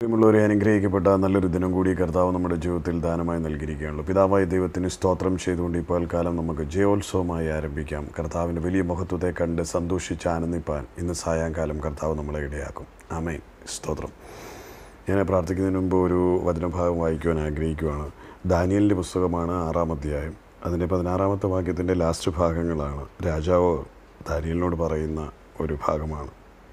പ്രിയമുള്ളവരെ അനുഗ്രഹിക്കപ്പെട്ട നല്ലൊരു ദിനം കൂടി കർത്താവ് നമ്മുടെ ജീവിതത്തിൽ ദാനമായി നൽകിയിരിക്കുകയാണല്ലോ പിതാവായ ദൈവത്തിന് സ്തോത്രം ചെയ്തുകൊണ്ട് ഇപ്പോൾ കാലം നമുക്ക് ജയോത്സവമായി ആരംഭിക്കാം കർത്താവിൻ്റെ വലിയ മഹത്വത്തെ കണ്ട് സന്തോഷിച്ച് ആനന്ദിപ്പാൻ ഇന്ന് സായങ്കാലം കർത്താവ് നമ്മളെ ഇടയാക്കും ആമേൻ സ്തോത്രം ഞാൻ പ്രാർത്ഥിക്കുന്നതിന് മുമ്പ് ഒരു വചനഭാഗം വായിക്കുവാൻ ആഗ്രഹിക്കുകയാണ് ദാനിയലിൻ്റെ പുസ്തകമാണ് ആറാം അധ്യായം അതിൻ്റെ പതിനാറാമത്തെ വാക്യത്തിൻ്റെ ലാസ്റ്റ് ഭാഗങ്ങളാണ് രാജാവ് ദാനിയലിനോട് പറയുന്ന ഒരു ഭാഗമാണ്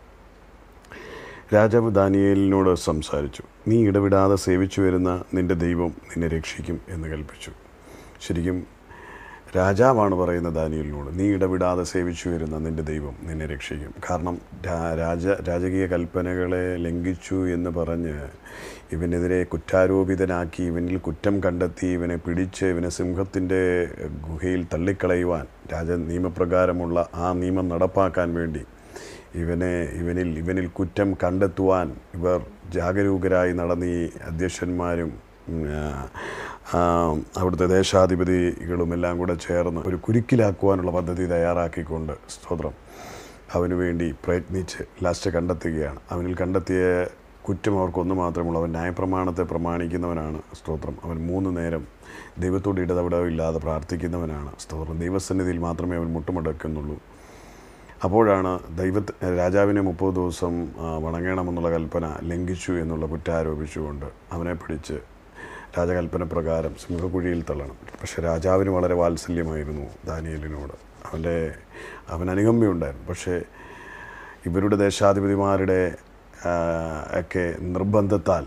രാജാവ് ദാനിയേലിനോട് സംസാരിച്ചു നീ ഇടവിടാതെ സേവിച്ചു വരുന്ന നിന്റെ ദൈവം നിന്നെ രക്ഷിക്കും എന്ന് കൽപ്പിച്ചു ശരിക്കും രാജാവാണ് പറയുന്ന ദാനിയലിനോട് നീ ഇടവിടാതെ സേവിച്ചു വരുന്ന നിന്റെ ദൈവം നിന്നെ രക്ഷിക്കും കാരണം രാ- രാജ രാജകീയ കൽപ്പനകളെ ലംഘിച്ചു എന്ന് പറഞ്ഞ് ഇവനെതിരെ കുറ്റാരോപിതനാക്കി ഇവനിൽ കുറ്റം കണ്ടെത്തി ഇവനെ പിടിച്ച് ഇവനെ സിംഹത്തിൻ്റെ ഗുഹയിൽ തള്ളിക്കളയുവാൻ രാജ നിയമപ്രകാരമുള്ള ആ നിയമം നടപ്പാക്കാൻ വേണ്ടി ഇവനെ ഇവനിൽ ഇവനിൽ കുറ്റം കണ്ടെത്തുവാൻ ഇവർ ജാഗരൂകരായി നടന്ന ഈ അധ്യക്ഷന്മാരും ഉം, ആ, ആ, അവിടുത്തെ ദേശാധിപതികളും എല്ലാം കൂടെ ചേർന്ന് ഒരു കുരുക്കിലാക്കുവാനുള്ള പദ്ധതി തയ്യാറാക്കിക്കൊണ്ട് സ്തോത്രം അവന് വേണ്ടി പ്രയത്നിച്ച് ലാസ്റ്റ് കണ്ടെത്തുകയാണ് അവനിൽ കണ്ടെത്തിയ കുറ്റം അവർക്കൊന്നു മാത്രമുള്ളൂ അവൻ ന്യായപ്രമാണത്തെ പ്രമാണിക്കുന്നവനാണ് സ്തോത്രം അവൻ മൂന്ന് നേരം ദൈവത്തോട് ഇടതവിടവില്ലാതെ പ്രാർത്ഥിക്കുന്നവനാണ് സ്തോത്രം ദൈവസന്നിധിയിൽ മാത്രമേ അവൻ മുട്ടുമടക്കുന്നുള്ളൂ അപ്പോഴാണ് ദൈവ രാജാവിനെ മുപ്പത് ദിവസം ആ, വണങ്ങണമെന്നുള്ള കൽപ്പന ലംഘിച്ചു എന്നുള്ള കുറ്റാരോപിച്ചുകൊണ്ട് അവനെ പിടിച്ച് രാജകൽപ്പന പ്രകാരം സിംഹക്കുഴിയിൽ തള്ളണം പക്ഷെ രാജാവിന് വളരെ വാത്സല്യമായിരുന്നു ദാനിയലിനോട് അവൻ്റെ അവൻ അനുകമ്പയുണ്ടായിരുന്നു പക്ഷേ ഇവരുടെ ദേശാധിപതിമാരുടെ ആ, ഒക്കെ നിർബന്ധത്താൽ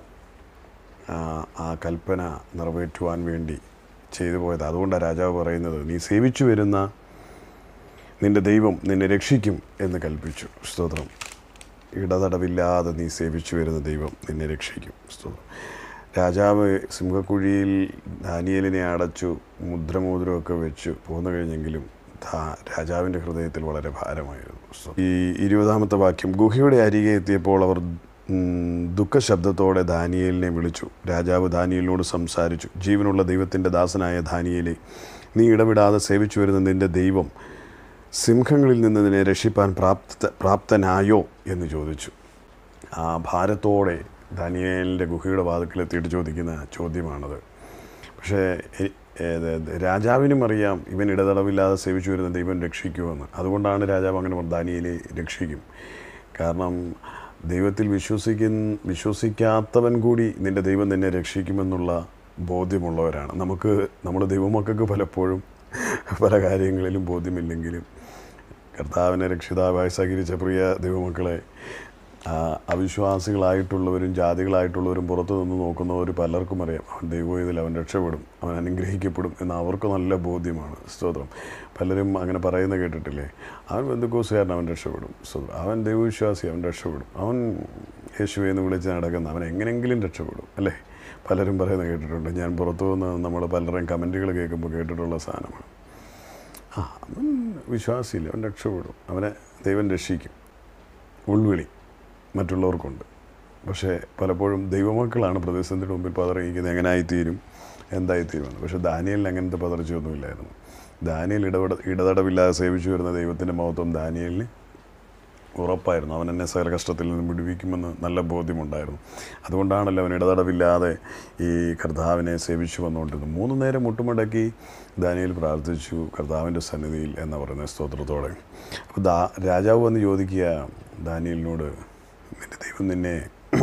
ആ, ആ കൽപ്പന നിറവേറ്റുവാൻ വേണ്ടി ചെയ്തു പോയത് അതുകൊണ്ടാണ് രാജാവ് പറയുന്നത് നീ സേവിച്ചു വരുന്ന നിന്റെ ദൈവം നിന്നെ രക്ഷിക്കും എന്ന് കൽപ്പിച്ചു സ്തോത്രം ഇടതടവില്ലാതെ നീ സേവിച്ചു വരുന്ന ദൈവം നിന്നെ രക്ഷിക്കും സ്തോത്രം രാജാവ് സിംഹക്കുഴിയിൽ ദാനിയലിനെ അടച്ചു മുദ്രമോതിരമൊക്കെ വെച്ച് പോന്നു കഴിഞ്ഞെങ്കിലും ദാ- രാജാവിൻ്റെ ഹൃദയത്തിൽ വളരെ ഭാരമായിരുന്നു സ്തോത്രം. ഈ ഇരുപതാമത്തെ വാക്യം ഗുഹയുടെ അരികെ എത്തിയപ്പോൾ അവർ ഉം, ദുഃഖശബ്ദത്തോടെ ദാനിയേലിനെ വിളിച്ചു രാജാവ് ദാനിയേലിനോട് സംസാരിച്ചു ജീവനുള്ള ദൈവത്തിൻ്റെ ദാസനായ ദാനിയേലെ നീ ഇടവിടാതെ സേവിച്ചു വരുന്ന നിന്റെ ദൈവം സിംഹങ്ങളിൽ നിന്ന് നിന്നെ രക്ഷിപ്പാൻ പ്രാപ്ത പ്രാപ്തനായോ എന്ന് ചോദിച്ചു ആ ഭാരത്തോടെ ദാനിയേലിൻ്റെ ഗുഹയുടെ വാതിക്കലെത്തിയിട്ട് ചോദിക്കുന്ന ചോദ്യമാണത് പക്ഷേ എ- ഏത് രാജാവിനും അറിയാം ഇവൻ ഇടതടവില്ലാതെ സേവിച്ചു വരുന്ന ദൈവം രക്ഷിക്കുമെന്ന് അതുകൊണ്ടാണ് രാജാവ് അങ്ങനെ പറഞ്ഞത്, ദാനിയേലെ രക്ഷിക്കും കാരണം ദൈവത്തിൽ വിശ്വസിക്കുന്ന വിശ്വസിക്കാത്തവൻ കൂടി നിൻ്റെ ദൈവം നിന്നെ രക്ഷിക്കുമെന്നുള്ള ബോധ്യമുള്ളവരാണ് നമുക്ക് നമ്മുടെ ദൈവമക്കൾക്ക് പലപ്പോഴും പല കാര്യങ്ങളിലും ബോധ്യമില്ലെങ്കിലും കർത്താവിനെ രക്ഷിതാവായി സഹകരിച്ച പ്രിയ ദൈവമക്കളെ ആ, അവിശ്വാസികളായിട്ടുള്ളവരും ജാതികളായിട്ടുള്ളവരും പുറത്തു നിന്ന് നോക്കുന്നവർ പലർക്കും അറിയാം അവൻ ദൈവത്തിൽ അവൻ രക്ഷപ്പെടും അവൻ അനുഗ്രഹിക്കപ്പെടും എന്ന് അവർക്ക് നല്ല ബോധ്യമാണ് സ്തോത്രം പലരും അങ്ങനെ പറയുന്നത് കേട്ടിട്ടില്ലേ അവൻ ബന്ധുക്കോസുകാരൻ അവൻ രക്ഷപ്പെടും സ്തോത്രം അവൻ ദൈവവിശ്വാസി അവൻ രക്ഷപ്പെടും അവൻ യേശുവെ എന്ന് വിളിച്ച് നടക്കുന്ന അവൻ എങ്ങനെയെങ്കിലും രക്ഷപ്പെടും അല്ലേ പലരും പറയുന്നത് കേട്ടിട്ടുണ്ട് ഞാൻ പുറത്തു നിന്ന് നമ്മൾ പലരുടെയും കമൻറ്റുകൾ കേൾക്കുമ്പോൾ കേട്ടിട്ടുള്ള സാധനമാണ് ആ അവൻ വിശ്വാസിയില്ല അവൻ രക്ഷപ്പെടും അവനെ ദൈവം രക്ഷിക്കും ഉൾവിളി മറ്റുള്ളവർക്കുണ്ട് പക്ഷേ പലപ്പോഴും ദൈവമക്കളാണ് പ്രതിസന്ധിയുടെ മുമ്പിൽ പതറിയിരിക്കുന്നത് എങ്ങനെ ആയിത്തീരും എന്തായിത്തീരുമെന്ന് പക്ഷേ ദാനിയലിന് അങ്ങനത്തെ പതർച്ചയൊന്നുമില്ലായിരുന്നു ദാനിയൽ ഇടപെട ഇടതടവില്ലാതെ സേവിച്ചു വരുന്ന ദൈവത്തിൻ്റെ മഹത്വം ദാനിയലിന് ഉറപ്പായിരുന്നു അവൻ എന്നെ സകല കഷ്ടത്തിൽ നിന്ന് വിടുവിക്കുമെന്ന് നല്ല ബോധ്യമുണ്ടായിരുന്നു അതുകൊണ്ടാണല്ലോ അവൻ ഇടതടവില്ലാതെ ഈ കർത്താവിനെ സേവിച്ചു വന്നുകൊണ്ടിരുന്നത് മൂന്ന് നേരം മുട്ടുമടക്കി ദാനിയേൽ പ്രാർത്ഥിച്ചു കർത്താവിൻ്റെ സന്നിധിയിൽ എന്ന് പറയുന്ന സ്തോത്രത്തോടെ അപ്പോൾ ദാ രാജാവ് വന്ന് ചോദിക്കുക ദാനിയലിനോട് നിൻ്റെ ദൈവം നിന്നെ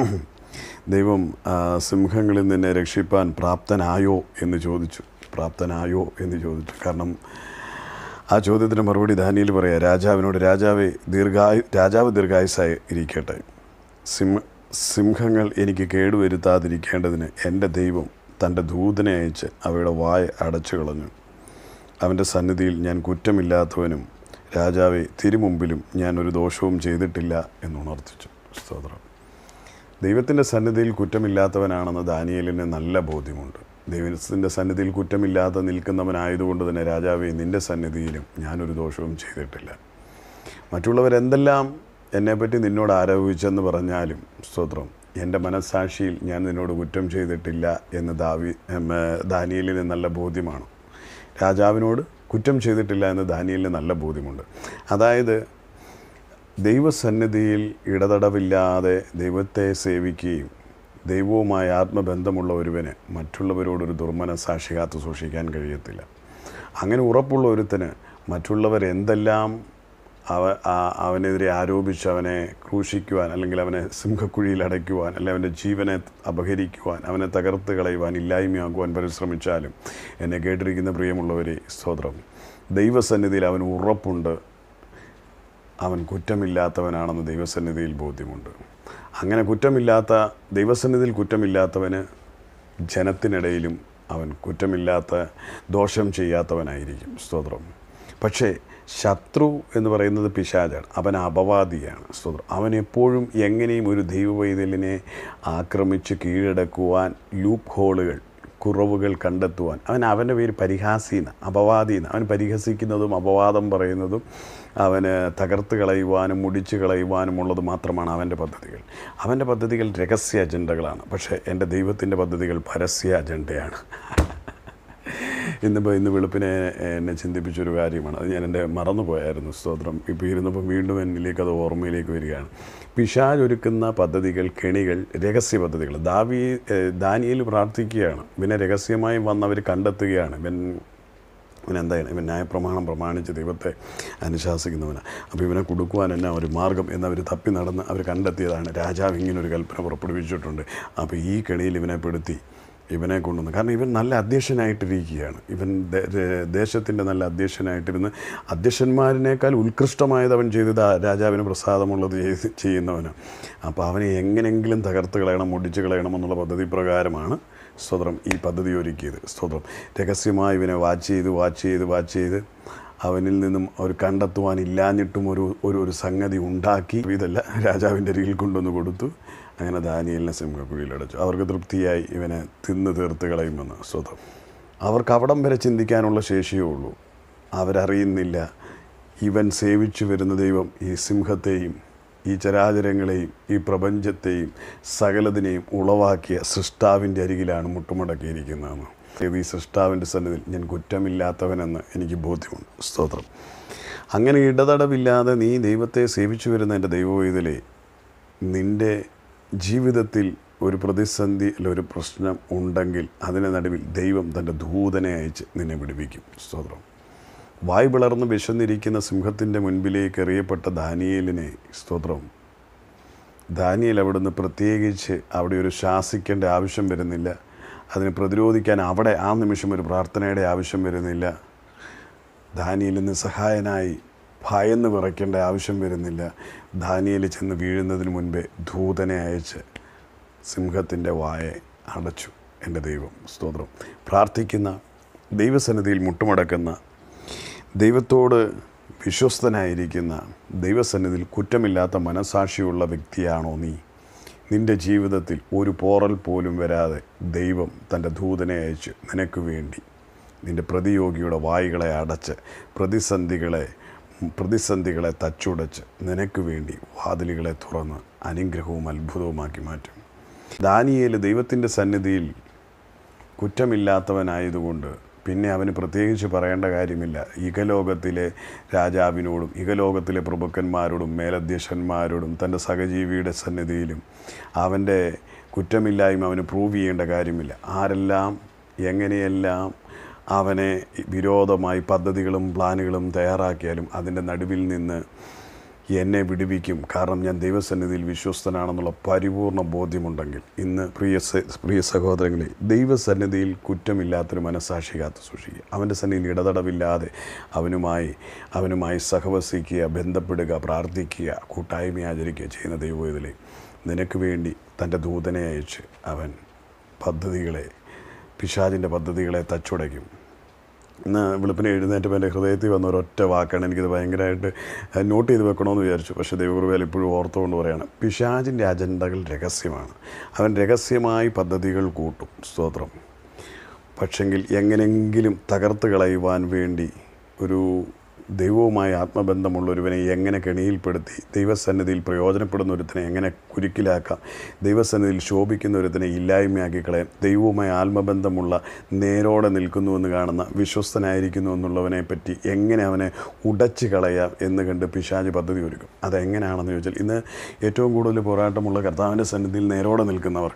ദൈവം ആ, സിംഹങ്ങളിൽ നിന്നെ രക്ഷിപ്പാൻ പ്രാപ്തനായോ എന്ന് ചോദിച്ചു പ്രാപ്തനായോ എന്ന് ചോദിച്ചു കാരണം ആ ചോദ്യത്തിന് മറുപടി ദാനിയിൽ പറയാം രാജാവിനോട് രാജാവെ ദീർഘായു രാജാവ് ദീർഘായുസായി ഇരിക്കട്ടെ സിംഹ സിംഹങ്ങൾ എനിക്ക് കേടുവരുത്താതിരിക്കേണ്ടതിന് എൻ്റെ ദൈവം തൻ്റെ ദൂതനെ അയച്ച് അവയുടെ വായ അടച്ചു കളഞ്ഞു അവൻ്റെ സന്നിധിയിൽ ഞാൻ കുറ്റമില്ലാത്തവനും രാജാവെ തിരുമുമ്പിലും ഞാൻ ഒരു ദോഷവും ചെയ്തിട്ടില്ല എന്നുണർത്തിച്ചു സ്തോത്രം ദൈവത്തിൻ്റെ സന്നിധിയിൽ കുറ്റമില്ലാത്തവനാണെന്ന് ദാനിയേലിന് നല്ല ബോധ്യമുണ്ട് ദൈവത്തിൻ്റെ സന്നിധിയിൽ കുറ്റമില്ലാതെ നിൽക്കുന്നവനായതുകൊണ്ട് തന്നെ രാജാവെ നിൻ്റെ സന്നിധിയിലും ഞാനൊരു ദോഷവും ചെയ്തിട്ടില്ല മറ്റുള്ളവരെന്തെല്ലാം എന്നെപ്പറ്റി നിന്നോട് ആരോപിച്ചെന്ന് പറഞ്ഞാലും സ്തോത്രം എൻ്റെ മനസ്സാക്ഷിയിൽ ഞാൻ നിന്നോട് കുറ്റം ചെയ്തിട്ടില്ല എന്ന് ദാവി എം, ഏ, ദാനിയേലിന് നല്ല ബോധ്യമാണ് രാജാവിനോട് കുറ്റം ചെയ്തിട്ടില്ല എന്ന് ദാനിയേലിന് നല്ല ബോധ്യമുണ്ട് അതായത് ദൈവസന്നിധിയിൽ ഇടതടവില്ലാതെ ദൈവത്തെ സേവിക്കുകയും ദൈവവുമായ ആത്മബന്ധമുള്ള ഒരുവന് മറ്റുള്ളവരോടൊരു ദുർമനസാക്ഷി കാത്തു സൂക്ഷിക്കാൻ കഴിയത്തില്ല അങ്ങനെ ഉറപ്പുള്ള ഒരുത്തന് മറ്റുള്ളവർ എന്തെല്ലാം അവ ആ- അവനെതിരെ ആരോപിച്ച് അവനെ ക്രൂശിക്കുവാൻ അല്ലെങ്കിൽ അവനെ സിംഹക്കുഴിയിൽ അടയ്ക്കുവാൻ അല്ലെങ്കിൽ അവൻ്റെ ജീവനെ അപഹരിക്കുവാൻ അവനെ തകർത്ത് കളയുവാൻ ഇല്ലായ്മയാക്കുവാൻ പരിശ്രമിച്ചാലും എന്നെ കേട്ടിരിക്കുന്ന പ്രിയമുള്ളവരെ സ്തോത്രം ദൈവസന്നിധിയിൽ അവന് ഉറപ്പുണ്ട് അവൻ കുറ്റമില്ലാത്തവനാണെന്ന് ദൈവസന്നിധിയിൽ ബോധ്യമുണ്ട് അങ്ങനെ കുറ്റമില്ലാത്ത ദൈവസന്നിധിയിൽ കുറ്റമില്ലാത്തവന് ജനത്തിനിടയിലും അവൻ കുറ്റമില്ലാത്ത ദോഷം ചെയ്യാത്തവനായിരിക്കും സ്തോത്രം പക്ഷേ ശത്രു എന്ന് പറയുന്നത് പിശാചാണ് അവൻ അപവാദിയാണ് സ്തോത്രം അവൻ എപ്പോഴും എങ്ങനെയും ഒരു ദൈവവൈതലിനെ ആക്രമിച്ച് കീഴടക്കുവാൻ ലൂപ്പ് ഹോളുകൾ കുറവുകൾ കണ്ടെത്തുവാൻ അവൻ അവൻ്റെ പേര് പരിഹാസീന അപവാദീന അവൻ പരിഹസിക്കുന്നതും അപവാദം പറയുന്നതും അവന് തകർത്ത് കളയുവാനും മുടിച്ച് കളയുവാനുമുള്ളത് മാത്രമാണ് അവൻ്റെ പദ്ധതികൾ അവൻ്റെ പദ്ധതികൾ രഹസ്യ അജണ്ടകളാണ് പക്ഷേ എൻ്റെ ദൈവത്തിൻ്റെ പദ്ധതികൾ പരസ്യ അജണ്ടയാണ് ഇന്നിപ്പോൾ ഇന്ന് വെളുപ്പിനെ എന്നെ ചിന്തിപ്പിച്ചൊരു കാര്യമാണ് അത് ഞാൻ എൻ്റെ മറന്നുപോയായിരുന്നു സ്തോത്രം ഇപ്പോൾ ഇരുന്നപ്പോൾ വീണ്ടും എന്നിലേക്ക് അത് ഓർമ്മയിലേക്ക് വരികയാണ് പിശാജ് ഒരുക്കുന്ന പദ്ധതികൾ കെണികൾ രഹസ്യ പദ്ധതികൾ ദാവി ദാനിയിൽ പ്രാർത്ഥിക്കുകയാണ് ഇവനെ രഹസ്യമായി വന്നവർ കണ്ടെത്തുകയാണ് ഇവൻ ഇവൻ എന്താണ് ഇവൻ ന്യായപ്രമാണം പ്രമാണിച്ച് ദൈവത്തെ അനുശാസിക്കുന്നവനാണ് അപ്പോൾ ഇവനെ കൊടുക്കുവാൻ എന്നാ ഒരു മാർഗം എന്നവർ തപ്പി നടന്ന് അവർ കണ്ടെത്തിയതാണ് രാജാവ് ഇങ്ങനെ ഒരു കൽപ്പന പുറപ്പെടുവിച്ചിട്ടുണ്ട് അപ്പോൾ ഈ കെണിയിൽ ഇവനെ പെടുത്തി ഇവനെ കൊണ്ടുവന്നു കാരണം ഇവൻ നല്ല അധ്യക്ഷനായിട്ടിരിക്കുകയാണ് ഇവൻ ദേ- ദേ- ദേശത്തിൻ്റെ നല്ല അധ്യക്ഷനായിട്ടിരുന്ന് അധ്യക്ഷന്മാരിനേക്കാൾ ഉത്കൃഷ്ടമായത് അവൻ ചെയ്തത് ആ രാജാവിന് പ്രസാദമുള്ളത് ചെയ്ത് ചെയ്യുന്നവനാണ് അപ്പോൾ അവനെ എങ്ങനെയെങ്കിലും തകർത്ത് കളയണം മുടിച്ച് കളയണം എന്നുള്ള പദ്ധതി പ്രകാരമാണ് സ്തോത്രം ഈ പദ്ധതി ഒരുക്കിയത് സ്തോത്രം രഹസ്യമായി ഇവനെ വാച്ച് ചെയ്ത് വാച്ച് ചെയ്ത് വാച്ച് ചെയ്ത് അവനിൽ നിന്നും ഒരു കണ്ടെത്തുവാൻ ഇല്ലാഞ്ഞിട്ടും ഒരു ഒരു ഒരു സംഗതി ഉണ്ടാക്കി ഇതല്ല രാജാവിൻ്റെ അരികിൽ കൊണ്ടുവന്ന് കൊടുത്തു അങ്ങനെ ദാനിയലിനെ സിംഹക്കുഴിയിലടച്ചു അവർക്ക് തൃപ്തിയായി ഇവനെ തിന്ന് തീർത്ത് കളയുമെന്ന് സ്വതം അവർക്ക് അവിടം വരെ ചിന്തിക്കാനുള്ള ശേഷിയേ ഉള്ളൂ അവരറിയുന്നില്ല ഇവൻ സേവിച്ചു വരുന്ന ദൈവം ഈ സിംഹത്തെയും ഈ ചരാചരങ്ങളെയും ഈ പ്രപഞ്ചത്തെയും സകലതിനെയും ഉളവാക്കിയ സൃഷ്ടാവിൻ്റെ അരികിലാണ് മുട്ടുമടക്കിയിരിക്കുന്നതെന്ന് ഇത് ഈ സൃഷ്ടാവിൻ്റെ സന്നിധിയിൽ ഞാൻ കുറ്റമില്ലാത്തവനെന്ന് എനിക്ക് ബോധ്യമുണ്ട് സ്തോത്രം അങ്ങനെ ഇടതടവില്ലാതെ നീ ദൈവത്തെ സേവിച്ചു വരുന്ന എൻ്റെ ദൈവവേദലേ നിൻ്റെ ജീവിതത്തിൽ ഒരു പ്രതിസന്ധി അല്ല ഒരു പ്രശ്നം ഉണ്ടെങ്കിൽ അതിന് നടുവിൽ ദൈവം തൻ്റെ ദൂതനെ അയച്ച് നിന്നെ വിടുവിക്കും സ്തോത്രം വായ് പിളർന്ന് വിശന്നിരിക്കുന്ന സിംഹത്തിൻ്റെ മുൻപിലേക്ക് എറിയപ്പെട്ട ദാനിയേലിനെ സ്തോത്രം ദാനിയേൽ അവിടുന്ന് പ്രത്യേകിച്ച് അവിടെ ഒരു ശാസിക്കേണ്ട ആവശ്യം വരുന്നില്ല അതിനെ പ്രതിരോധിക്കാൻ അവിടെ ആ നിമിഷം ഒരു പ്രാർത്ഥനയുടെ ആവശ്യം വരുന്നില്ല ദാനിയേൽ നിസ്സഹായനായി ഭയന്ന് വിറയ്ക്കേണ്ട ആവശ്യം വരുന്നില്ല ദാനിയേൽ ചെന്ന് വീഴുന്നതിന് മുൻപേ ദൂതനെ അയച്ച് സിംഹത്തിൻ്റെ വായ അടച്ചു എൻ്റെ ദൈവം സ്തോത്രം പ്രാർത്ഥിക്കുന്ന ദൈവസന്നിധിയിൽ മുട്ടുമടക്കുന്ന ദൈവത്തോട് വിശ്വസ്തനായിരിക്കുന്ന ദൈവസന്നിധിയിൽ കുറ്റമില്ലാത്ത മനസാക്ഷിയുള്ള വ്യക്തിയാണോ നീ നിൻ്റെ ജീവിതത്തിൽ ഒരു പോറൽ പോലും വരാതെ ദൈവം തൻ്റെ ദൂതനെ അയച്ച് നിനക്ക് വേണ്ടി നിൻ്റെ പ്രതിയോഗിയുടെ വായുകളെ അടച്ച് പ്രതിസന്ധികളെ പ്രതിസന്ധികളെ തച്ചുടച്ച് നിനക്ക് വേണ്ടി വാതിലുകളെ തുറന്ന് അനുഗ്രഹവും അത്ഭുതവുമാക്കി മാറ്റും ദാനിയേൽ ദൈവത്തിൻ്റെ സന്നിധിയിൽ കുറ്റമില്ലാത്തവനായതുകൊണ്ട് പിന്നെ അവന് പ്രത്യേകിച്ച് പറയേണ്ട കാര്യമില്ല ഇഹലോകത്തിലെ രാജാവിനോടും ഇഹലോകത്തിലെ പ്രഭുക്കന്മാരോടും മേലധ്യക്ഷന്മാരോടും തൻ്റെ സഹജീവിയുടെ സന്നിധിയിലും അവൻ്റെ കുറ്റമില്ലായ്മ അവന് പ്രൂവ് ചെയ്യേണ്ട കാര്യമില്ല ആരെല്ലാം എങ്ങനെയെല്ലാം അവനെ വിരോധമായി പദ്ധതികളും പ്ലാനുകളും തയ്യാറാക്കിയാലും അതിൻ്റെ നടുവിൽ നിന്ന് എന്നെ വിടുവിക്കും കാരണം ഞാൻ ദൈവസന്നിധിയിൽ വിശ്വസ്തനാണെന്നുള്ള പരിപൂർണ ബോധ്യമുണ്ടെങ്കിൽ ഇന്ന് പ്രിയ സ- പ്രിയ സഹോദരങ്ങളെ ദൈവസന്നിധിയിൽ കുറ്റമില്ലാത്തൊരു മനസ്സാക്ഷി കാത്തു സൂക്ഷിക്കുക അവൻ്റെ സന്നിധിയിൽ ഇടതടവില്ലാതെ അവനുമായി അവനുമായി സഹവസിക്കുക ബന്ധപ്പെടുക പ്രാർത്ഥിക്കുക കൂട്ടായ്മ ആചരിക്കുക ചെയ്യുന്ന ദൈവത്തിലെ നിനക്ക് വേണ്ടി തൻ്റെ ദൂതനെ അയച്ച് അവൻ പദ്ധതികളെ പിശാചിൻ്റെ പദ്ധതികളെ തച്ചുടയ്ക്കും ഇന്ന് വെളുപ്പിനെ എഴുന്നേറ്റപ്പോൾ എൻ്റെ ഹൃദയത്തിൽ വന്ന ഒരൊറ്റ വാക്കാണ് എനിക്കത് ഭയങ്കരമായിട്ട് നോട്ട് ചെയ്ത് വെക്കണമെന്ന് വിചാരിച്ചു പക്ഷേ ദൈവകൃപയിൽ ഇപ്പോഴും ഓർത്തുകൊണ്ട് പറയാണ് പിശാചിൻ്റെ അജണ്ടകൾ രഹസ്യമാണ് അവൻ രഹസ്യമായി പദ്ധതികൾ കൂട്ടും സ്തോത്രം പക്ഷെങ്കിൽ എങ്ങനെങ്കിലും തകർത്ത് കളയുവാൻ വേണ്ടി ഒരു ദൈവവുമായി ആത്മബന്ധമുള്ള ഒരുവനെ എങ്ങനെ കെണിയിൽപ്പെടുത്തി ദൈവസന്നിധിയിൽ പ്രയോജനപ്പെടുന്ന ഒരുത്തനെ എങ്ങനെ കുരുക്കിലാക്കാം ദൈവസന്നിധിയിൽ ശോഭിക്കുന്ന ഒരുത്തനെ ഇല്ലായ്മയാക്കി കളയാൻ ദൈവവുമായി ആത്മബന്ധമുള്ള നേരോടെ നിൽക്കുന്നുവെന്ന് കാണുന്ന വിശ്വസ്തനായിരിക്കുന്നു എന്നുള്ളവനെ പറ്റി എങ്ങനെ അവനെ ഉടച്ചു കളയാം എന്ന് കണ്ട് പിശാജ് പദ്ധതി ഒരുക്കും അതെങ്ങനെയാണെന്ന് ചോദിച്ചാൽ ഇന്ന് ഏറ്റവും കൂടുതൽ പോരാട്ടമുള്ള കർത്താവിൻ്റെ സന്നിധിയിൽ നേരോടെ നിൽക്കുന്നവർക്കാണ്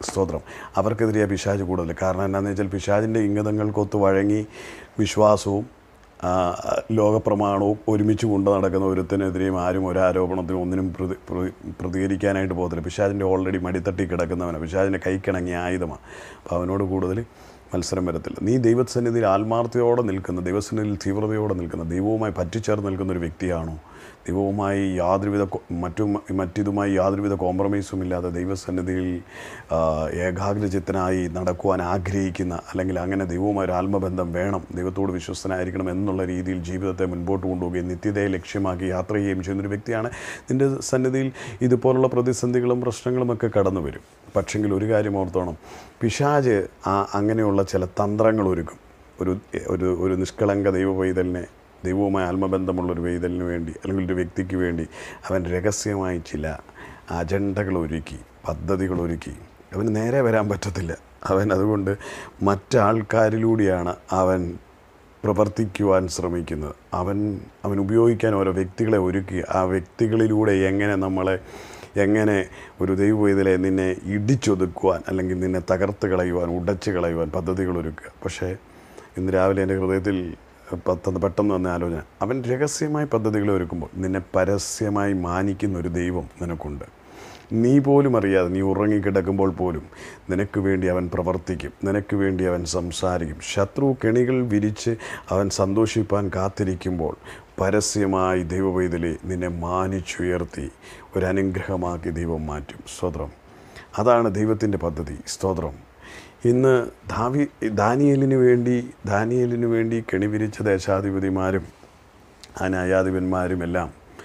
സ്തോത്രം അവർക്കെതിരെ പിശാജ് കൂടുതൽ കാരണം എന്താണെന്ന് വെച്ചാൽ പിശാജിൻ്റെ ഇംഗതങ്ങൾക്കൊത്ത് വഴങ്ങി വിശ്വാസവും ആ, ലോകപ്രമാണവും ഒരുമിച്ച് കൊണ്ട് നടക്കുന്ന ഒരുത്തിനെതിരെയും ആരും ഒരാരോപണത്തിനും ഒന്നിനും പ്രതി പ്രതി- പ്രതികരിക്കാനായിട്ട് പോകത്തില്ല പിശാജിൻ്റെ ഓൾറെഡി മടിത്തട്ടി കിടക്കുന്നവനാണ് പിശാജിൻ്റെ കൈക്കിണങ്ങിയ ആയുധമാണ് അപ്പോൾ അവനോട് കൂടുതൽ മത്സരം വരത്തില്ല നീ ദൈവസന്നിധിയിൽ ആത്മാർത്ഥതയോടെ നിൽക്കുന്ന ദൈവസന്നിധിയിൽ തീവ്രതയോടെ നിൽക്കുന്ന ദൈവവുമായി പറ്റിച്ചേർന്ന് നിൽക്കുന്ന ഒരു വ്യക്തിയാണോ ദൈവവുമായി യാതൊരുവിധ കൊ- മറ്റും മറ്റിതുമായി യാതൊരുവിധ കോംപ്രമൈസും ഇല്ലാതെ ദൈവസന്നിധിയിൽ ആ, ഏകാഗ്രചിത്തനായി നടക്കുവാൻ ആഗ്രഹിക്കുന്ന അല്ലെങ്കിൽ അങ്ങനെ ദൈവവുമായി ഒരു ആത്മബന്ധം വേണം ദൈവത്തോട് വിശ്വസ്തനായിരിക്കണം എന്നുള്ള രീതിയിൽ ജീവിതത്തെ മുൻപോട്ട് കൊണ്ടുപോവുകയും നിത്യതയെ ലക്ഷ്യമാക്കി യാത്ര ചെയ്യുകയും ചെയ്യുന്ന ഒരു വ്യക്തിയാണ് നിൻ്റെ സന്നിധിയിൽ ഇതുപോലുള്ള പ്രതിസന്ധികളും പ്രശ്നങ്ങളും ഒക്കെ കടന്നു വരും പക്ഷെങ്കിൽ ഒരു കാര്യം ഓർത്തോണം പിശാജ് ആ അങ്ങനെയുള്ള ചില തന്ത്രങ്ങൾ ഒരുക്കും ഒരു ഒരു ഒരു നിഷ്കളങ്ക ദൈവ പൈതലിനെ ദൈവവുമായി ആത്മബന്ധമുള്ള ഒരു പൈതലിന് വേണ്ടി അല്ലെങ്കിൽ ഒരു വ്യക്തിക്ക് വേണ്ടി അവൻ രഹസ്യമായി ചില അജണ്ടകൾ ഒരുക്കി പദ്ധതികൾ ഒരുക്കി അവന് നേരെ വരാൻ പറ്റത്തില്ല അവൻ അതുകൊണ്ട് മറ്റാൾക്കാരിലൂടെയാണ് അവൻ പ്രവർത്തിക്കുവാൻ ശ്രമിക്കുന്നത് അവൻ അവൻ ഉപയോഗിക്കാൻ ഓരോ വ്യക്തികളെ ഒരുക്കി ആ വ്യക്തികളിലൂടെ എങ്ങനെ നമ്മളെ എങ്ങനെ ഒരു ദൈവവേദലെ നിന്നെ ഇടിച്ചൊതുക്കുവാൻ അല്ലെങ്കിൽ നിന്നെ തകർത്ത് കളയുവാൻ ഉടച്ച് കളയുവാൻ പദ്ധതികൾ ഒരുക്കുക പക്ഷേ ഇന്ന് രാവിലെ എൻ്റെ ഹൃദയത്തിൽ പെട്ടെന്ന് പെട്ടെന്ന് വന്ന ആലോചന അവൻ രഹസ്യമായി പദ്ധതികൾ ഒരുക്കുമ്പോൾ നിന്നെ പരസ്യമായി മാനിക്കുന്ന ഒരു ദൈവം നിനക്കുണ്ട് നീ പോലും അറിയാതെ നീ ഉറങ്ങിക്കിടക്കുമ്പോൾ പോലും നിനക്ക് വേണ്ടി അവൻ പ്രവർത്തിക്കും നിനക്ക് വേണ്ടി അവൻ സംസാരിക്കും ശത്രു കെണികൾ വിരിച്ച് അവൻ സന്തോഷിപ്പാൻ കാത്തിരിക്കുമ്പോൾ പരസ്യമായി ദൈവവൈതലി നിന്നെ മാനിച്ചുയർത്തി ഒരു അനുഗ്രഹമാക്കി ദൈവം മാറ്റും സ്തോത്രം അതാണ് ദൈവത്തിൻ്റെ പദ്ധതി സ്തോത്രം ഇന്ന് ദാവി ദാനിയലിന് വേണ്ടി ദാനിയലിന് വേണ്ടി കെണിവിരിച്ച ദേശാധിപതിമാരും ആ ന്യായാധിപന്മാരുമെല്ലാം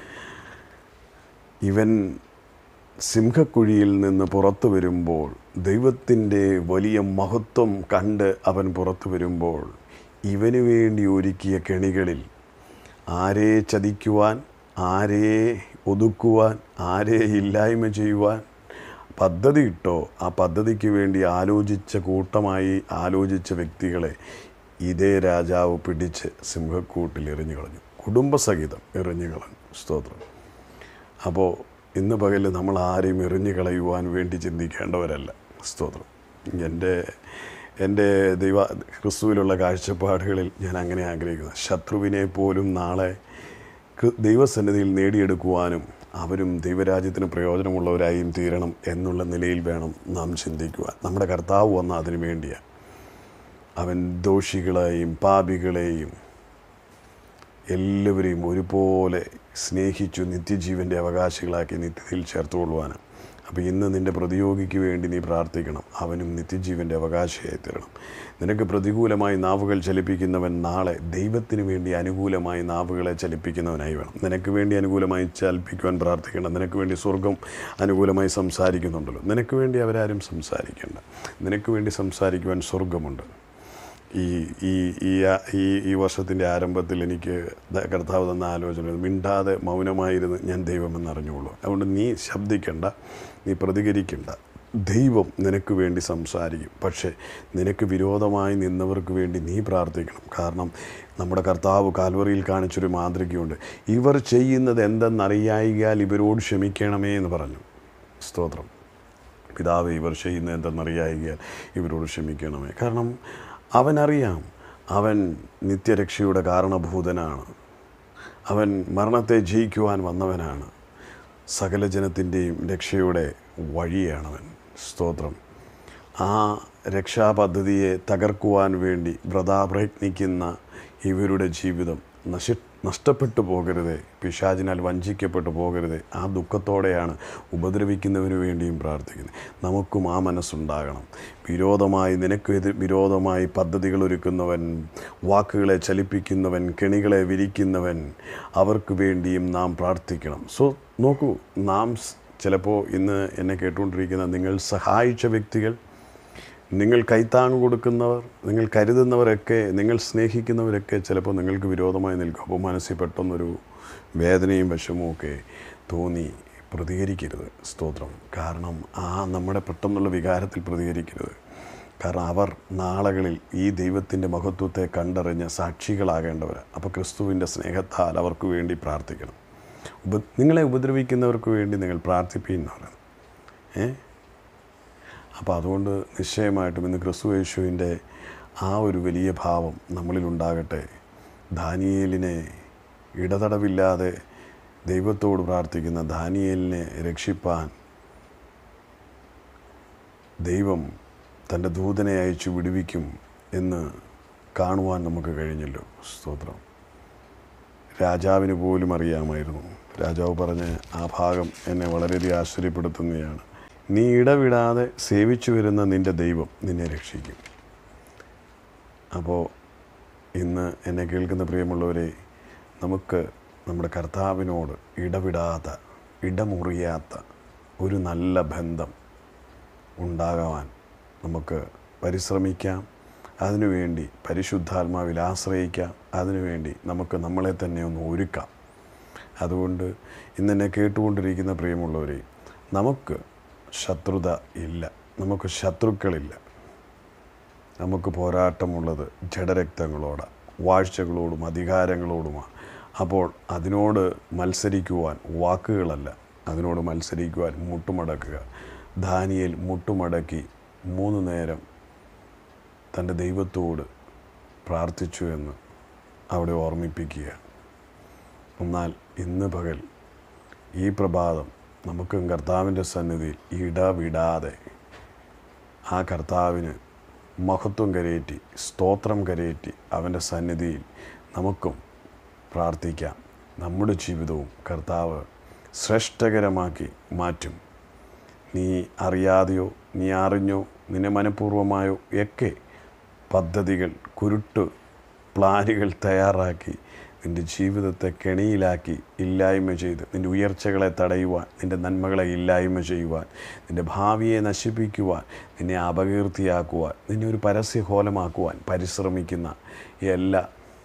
ഇവൻ സിംഹക്കുഴിയിൽ നിന്ന് പുറത്തു വരുമ്പോൾ ദൈവത്തിൻ്റെ വലിയ മഹത്വം കണ്ട് അവൻ പുറത്തു വരുമ്പോൾ ഇവന് വേണ്ടി ഒരുക്കിയ കെണികളിൽ ആരെ ചതിക്കുവാൻ ആരെ ഒതുക്കുവാൻ ആരെ ഇല്ലായ്മ ചെയ്യുവാൻ പദ്ധതി ഇട്ടോ ആ പദ്ധതിക്ക് വേണ്ടി ആലോചിച്ച കൂട്ടമായി ആലോചിച്ച വ്യക്തികളെ ഇതേ രാജാവ് പിടിച്ച് സിംഹക്കൂട്ടിൽ എറിഞ്ഞു കളഞ്ഞു കുടുംബസഹിതം എറിഞ്ഞു കളഞ്ഞു സ്തോത്രം അപ്പോൾ ഇന്ന് പകൽ നമ്മൾ ആരെയും എറിഞ്ഞു കളയുവാൻ വേണ്ടി ചിന്തിക്കേണ്ടവരല്ല സ്തോത്രം എൻ്റെ എൻ്റെ ദൈവ ക്രിസ്തുവിലുള്ള കാഴ്ചപ്പാടുകളിൽ ഞാൻ അങ്ങനെ ആഗ്രഹിക്കുന്നു ശത്രുവിനെ പോലും നാളെ കൃ- ദൈവസന്നിധിയിൽ നേടിയെടുക്കുവാനും അവരും ദൈവരാജ്യത്തിന് പ്രയോജനമുള്ളവരായും തീരണം എന്നുള്ള നിലയിൽ വേണം നാം ചിന്തിക്കുവാൻ നമ്മുടെ കർത്താവ് വന്ന അതിനു വേണ്ടിയാണ് അവൻ ദോഷികളെയും പാപികളെയും എല്ലാവരെയും ഒരുപോലെ സ്നേഹിച്ചു നിത്യജീവൻ്റെ അവകാശികളാക്കി നിത്യതയിൽ ചേർത്തുകൊള്ളുവാനും അപ്പോൾ ഇന്ന് നിൻ്റെ പ്രതിയോഗിക്ക് വേണ്ടി നീ പ്രാർത്ഥിക്കണം അവനും നിത്യജീവൻ്റെ അവകാശിയായി തീരണം നിനക്ക് പ്രതികൂലമായി നാവുകൾ ചലിപ്പിക്കുന്നവൻ നാളെ ദൈവത്തിന് വേണ്ടി അനുകൂലമായി നാവുകളെ ചലിപ്പിക്കുന്നവനായി വേണം നിനക്ക് വേണ്ടി അനുകൂലമായി ചലിപ്പിക്കുവാൻ പ്രാർത്ഥിക്കണം നിനക്ക് വേണ്ടി സ്വർഗം അനുകൂലമായി സംസാരിക്കുന്നുണ്ടല്ലോ നിനക്ക് വേണ്ടി അവരാരും സംസാരിക്കേണ്ട നിനക്ക് വേണ്ടി സംസാരിക്കുവാൻ സ്വർഗമുണ്ട് ഈ ഈ ഈ ആ- ഈ ഈ വർഷത്തിൻ്റെ ആരംഭത്തിൽ എനിക്ക് ദ- കർത്താവ് തന്ന ആലോചന മിണ്ടാതെ മൗനമായിരുന്ന് ഞാൻ ദൈവമെന്ന് അറിഞ്ഞുള്ളൂ അതുകൊണ്ട് നീ ശബ്ദിക്കണ്ട നീ പ്രതികരിക്കണ്ട ദൈവം നിനക്ക് വേണ്ടി സംസാരിക്കും പക്ഷേ നിനക്ക് വിരോധമായി നിന്നവർക്ക് വേണ്ടി നീ പ്രാർത്ഥിക്കണം കാരണം നമ്മുടെ കർത്താവ് കാൽവറിയിൽ കാണിച്ചൊരു മാതൃകയുണ്ട് ഇവർ ചെയ്യുന്നത് എന്തെന്നറിയായികയാൽ ഇവരോട് ക്ഷമിക്കണമേ എന്ന് പറഞ്ഞു സ്തോത്രം പിതാവ് ഇവർ ചെയ്യുന്നത് എന്തെന്നറിയായികയാൽ ഇവരോട് ക്ഷമിക്കണമേ കാരണം അവനറിയാം അവൻ നിത്യരക്ഷയുടെ കാരണഭൂതനാണ് അവൻ മരണത്തെ ജയിക്കുവാൻ വന്നവനാണ് സകല ജനത്തിൻ്റെയും രക്ഷയുടെ വഴിയാണവൻ സ്തോത്രം ആ രക്ഷാപദ്ധതിയെ തകർക്കുവാൻ വേണ്ടി വ്രതാ പ്രയത്നിക്കുന്ന ഇവരുടെ ജീവിതം നശി നഷ്ടപ്പെട്ടു പോകരുത് പിശാചിനാൽ വഞ്ചിക്കപ്പെട്ടു പോകരുത് ആ ദുഃഖത്തോടെയാണ് ഉപദ്രവിക്കുന്നവന് വേണ്ടിയും പ്രാർത്ഥിക്കുന്നത് നമുക്കും ആ മനസ്സുണ്ടാകണം വിരോധമായി നിനക്ക് എതിർ വിരോധമായി പദ്ധതികൾ ഒരുക്കുന്നവൻ വാക്കുകളെ ചലിപ്പിക്കുന്നവൻ കെണികളെ വിരിക്കുന്നവൻ അവർക്ക് വേണ്ടിയും നാം പ്രാർത്ഥിക്കണം സോ നോക്കൂ നാം സ് ചിലപ്പോൾ ഇന്ന് എന്നെ കേട്ടുകൊണ്ടിരിക്കുന്ന നിങ്ങൾ സഹായിച്ച വ്യക്തികൾ നിങ്ങൾ കൈത്താങ് കൊടുക്കുന്നവർ നിങ്ങൾ കരുതുന്നവരൊക്കെ നിങ്ങൾ സ്നേഹിക്കുന്നവരൊക്കെ ചിലപ്പോൾ നിങ്ങൾക്ക് വിരോധമായി നിൽക്കും അപ്പോൾ മനസ്സിൽ പെട്ടെന്നൊരു വേദനയും വിഷമവും ഒക്കെ തോന്നി പ്രതികരിക്കരുത് സ്തോത്രം കാരണം ആ നമ്മുടെ പെട്ടെന്നുള്ള വികാരത്തിൽ പ്രതികരിക്കരുത് കാരണം അവർ നാളുകളിൽ ഈ ദൈവത്തിൻ്റെ മഹത്വത്തെ കണ്ടറിഞ്ഞ് സാക്ഷികളാകേണ്ടവരാണ് അപ്പോൾ ക്രിസ്തുവിൻ്റെ സ്നേഹത്താൽ അവർക്ക് വേണ്ടി പ്രാർത്ഥിക്കണം ഉപ നിങ്ങളെ ഉപദ്രവിക്കുന്നവർക്ക് വേണ്ടി നിങ്ങൾ പ്രാർത്ഥിപ്പീന്ന് പറയുന്നത് ഏ അപ്പോൾ അതുകൊണ്ട് നിശ്ചയമായിട്ടും ഇന്ന് ക്രിസ്തു യേശുവിൻ്റെ ആ ഒരു വലിയ ഭാവം നമ്മളിലുണ്ടാകട്ടെ ദാനിയേലിനെ ഇടതടവില്ലാതെ ദൈവത്തോട് പ്രാർത്ഥിക്കുന്ന ദാനിയേലിനെ രക്ഷിപ്പാൻ ദൈവം തൻ്റെ ദൂതനെ അയച്ചു വിടുവിക്കും എന്ന് കാണുവാൻ നമുക്ക് കഴിഞ്ഞല്ലോ സ്തോത്രം രാജാവിന് പോലും അറിയാമായിരുന്നു രാജാവ് പറഞ്ഞ ആ ഭാഗം എന്നെ വളരെയധികം ആശ്ചര്യപ്പെടുത്തുന്നതാണ് നീ ഇടവിടാതെ സേവിച്ചു വരുന്ന നിൻ്റെ ദൈവം നിന്നെ രക്ഷിക്കും അപ്പോൾ ഇന്ന് എന്നെ കേൾക്കുന്ന പ്രിയമുള്ളവരെ നമുക്ക് നമ്മുടെ കർത്താവിനോട് ഇടവിടാത്ത ഇടമുറിയാത്ത ഒരു നല്ല ബന്ധം ഉണ്ടാകാൻ നമുക്ക് പരിശ്രമിക്കാം അതിനുവേണ്ടി പരിശുദ്ധാത്മാവിൽ ആശ്രയിക്കാം അതിനുവേണ്ടി നമുക്ക് നമ്മളെ തന്നെ ഒന്ന് ഒരുക്കാം അതുകൊണ്ട് ഇന്നെന്നെ കേട്ടുകൊണ്ടിരിക്കുന്ന പ്രിയമുള്ളവരെ നമുക്ക് ശത്രുത ഇല്ല നമുക്ക് ശത്രുക്കളില്ല നമുക്ക് പോരാട്ടമുള്ളത് ജഡരക്തങ്ങളോട് വാഴ്ചകളോടും അധികാരങ്ങളോടുമാണ് അപ്പോൾ അതിനോട് മത്സരിക്കുവാൻ വാക്കുകളല്ല അതിനോട് മത്സരിക്കുവാൻ മുട്ടുമടക്കുക ദാനിയേൽ മുട്ടുമടക്കി മൂന്ന് നേരം തൻ്റെ ദൈവത്തോട് പ്രാർത്ഥിച്ചു എന്ന് അവിടെ ഓർമ്മിപ്പിക്കുക എന്നാൽ ഇന്ന് പകൽ ഈ പ്രഭാതം നമുക്കും കർത്താവിൻ്റെ സന്നിധിയിൽ ഇടവിടാതെ ആ കർത്താവിന് മഹത്വം കരയേറ്റി സ്തോത്രം കരയേറ്റി അവൻ്റെ സന്നിധിയിൽ നമുക്കും പ്രാർത്ഥിക്കാം നമ്മുടെ ജീവിതവും കർത്താവ് ശ്രേഷ്ഠകരമാക്കി മാറ്റും നീ അറിയാതെയോ നീ അറിഞ്ഞോ നിന്നെ മനഃപൂർവമായോ ഒക്കെ പദ്ധതികൾ കുരുട്ട് പ്ലാനുകൾ തയ്യാറാക്കി നിൻ്റെ ജീവിതത്തെ കെണിയിലാക്കി ഇല്ലായ്മ ചെയ്ത് നിൻ്റെ ഉയർച്ചകളെ തടയുവാൻ നിൻ്റെ നന്മകളെ ഇല്ലായ്മ ചെയ്യുവാൻ നിൻ്റെ ഭാവിയെ നശിപ്പിക്കുവാൻ നിന്നെ അപകീർത്തിയാക്കുവാൻ നിന്നെ ഒരു പരസ്യഹോലമാക്കുവാൻ പരിശ്രമിക്കുന്ന എല്ലാ